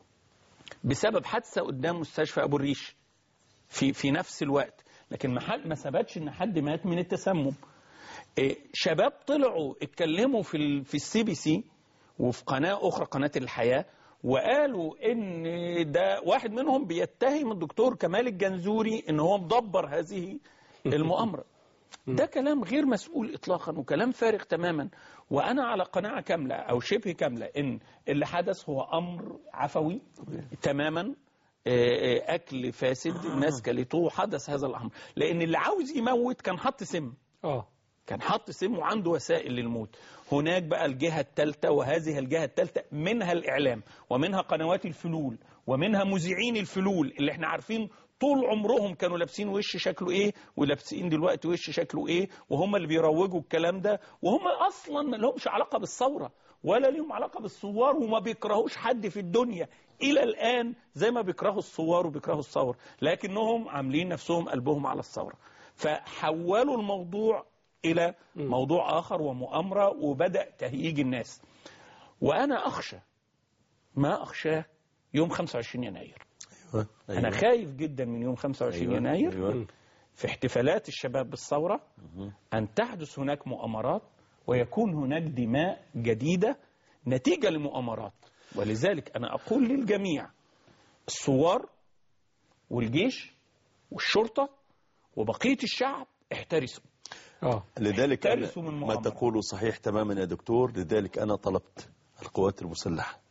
بسبب حادثه قدام مستشفى ابو الريش في في نفس الوقت لكن ما حد ما ثبتش ان حد مات من التسمم إيه، شباب طلعوا اتكلموا في ال- في السي بي سي وفي قناه اخرى قناه الحياه وقالوا ان ده واحد منهم بيتهم الدكتور كمال الجنزوري ان هو مدبر هذه المؤامره ده كلام غير مسؤول اطلاقا وكلام فارغ تماما وانا على قناعه كامله او شبه كامله ان اللي حدث هو امر عفوي تماما آه، آه، اكل فاسد الناس كلته وحدث هذا الامر لان اللي عاوز يموت كان حط سم اه كان حط سم وعنده وسائل للموت هناك بقى الجهة الثالثة وهذه الجهة الثالثة منها الإعلام ومنها قنوات الفلول ومنها مذيعين الفلول اللي احنا عارفين طول عمرهم كانوا لابسين وش شكله ايه ولابسين دلوقتي وش شكله ايه وهم اللي بيروجوا الكلام ده وهم اصلا ما لهمش علاقة بالثورة ولا لهم علاقة بالثوار وما بيكرهوش حد في الدنيا إلى الآن زي ما بيكرهوا الثوار وبيكرهوا الثورة لكنهم عاملين نفسهم قلبهم على الثورة فحولوا الموضوع إلى موضوع آخر ومؤامرة وبدأ تهييج الناس وأنا أخشى ما أخشاه يوم 25 يناير أيوة. أنا خايف جدا من يوم 25 أيوة. يناير أيوة. في احتفالات الشباب بالثورة أن تحدث هناك مؤامرات ويكون هناك دماء جديدة نتيجة للمؤامرات ولذلك أنا أقول للجميع الثوار والجيش والشرطة وبقية الشعب احترسوا اه لذلك أنا احترسوا من ما مؤامرة. تقوله صحيح تماما يا دكتور لذلك أنا طلبت القوات المسلحة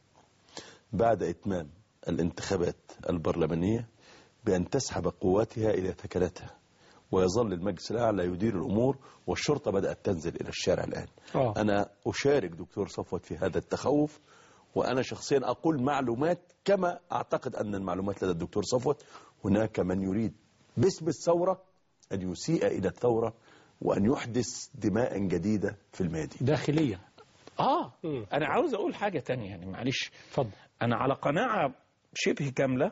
بعد إتمام الانتخابات البرلمانية بأن تسحب قواتها إلى ثكلتها ويظل المجلس الأعلى يدير الأمور والشرطة بدأت تنزل إلى الشارع الآن آه. أنا أشارك دكتور صفوت في هذا التخوف وأنا شخصيا أقول معلومات كما أعتقد أن المعلومات لدى الدكتور صفوت هناك من يريد باسم الثورة أن يسيء إلى الثورة وأن يحدث دماء جديدة في الميادين داخليا آه مم. أنا عاوز أقول حاجة تانية يعني معلش اتفضل أنا على قناعة شبه كاملة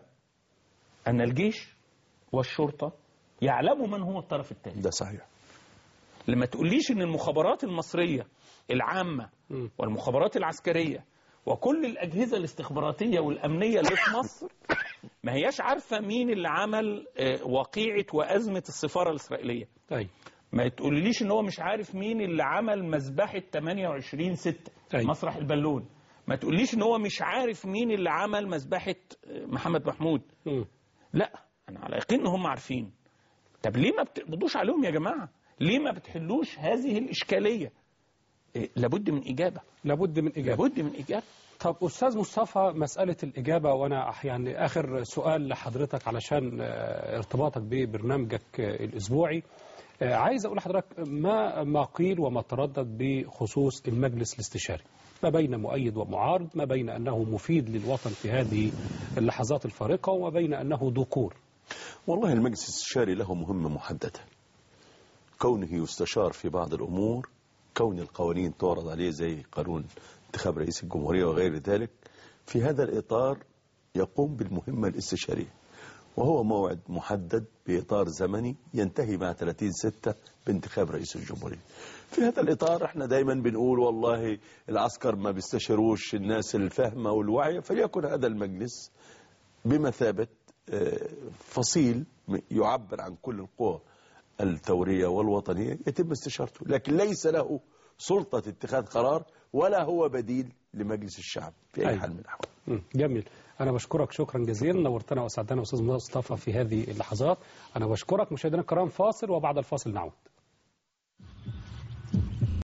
أن الجيش والشرطة يعلموا من هو الطرف الثاني ده صحيح لما تقوليش ان المخابرات المصرية العامة مم. والمخابرات العسكرية وكل الأجهزة الاستخباراتية والأمنية اللي في مصر ما هياش عارفة مين اللي عمل آه، وقيعة وأزمة السفارة الإسرائيلية ايوه ما تقوليش ان هو مش عارف مين اللي عمل مذبحة 28 6 أيوة. مسرح البالون ما تقوليش ان هو مش عارف مين اللي عمل مذبحة آه، محمد محمود مم. لا انا على يقين ان هم عارفين طب ليه ما بتقبضوش عليهم يا جماعه ليه ما بتحلوش هذه الاشكاليه إيه، لابد من اجابه لابد من اجابه لابد من اجابه طب استاذ مصطفى مساله الاجابه وانا أح- يعني اخر سؤال لحضرتك علشان آه، ارتباطك ببرنامجك آه، الاسبوعي آه، عايز اقول لحضرتك ما ما قيل وما تردد بخصوص المجلس الاستشاري ما بين مؤيد ومعارض ما بين انه مفيد للوطن في هذه اللحظات الفارقه وما بين انه ذكور والله المجلس الاستشاري له مهمة محددة كونه يستشار في بعض الأمور كون القوانين تعرض عليه زي قانون انتخاب رئيس الجمهورية وغير ذلك في هذا الإطار يقوم بالمهمة الاستشارية وهو موعد محدد بإطار زمني ينتهي مع 30 ستة بانتخاب رئيس الجمهورية في هذا الإطار احنا دايما بنقول والله العسكر ما بيستشيروش الناس الفاهمة والواعية فليكن هذا المجلس بمثابة آه، فصيل م- يعبر عن كل القوى الثورية والوطنية يتم استشارته لكن ليس له سلطة اتخاذ قرار ولا هو بديل لمجلس الشعب في أي أيوة. حال من الأحوال مم. جميل أنا بشكرك شكرا جزيلا نورتنا وأسعدتنا أستاذ مصطفى في هذه اللحظات أنا بشكرك مشاهدينا الكرام فاصل وبعد الفاصل نعود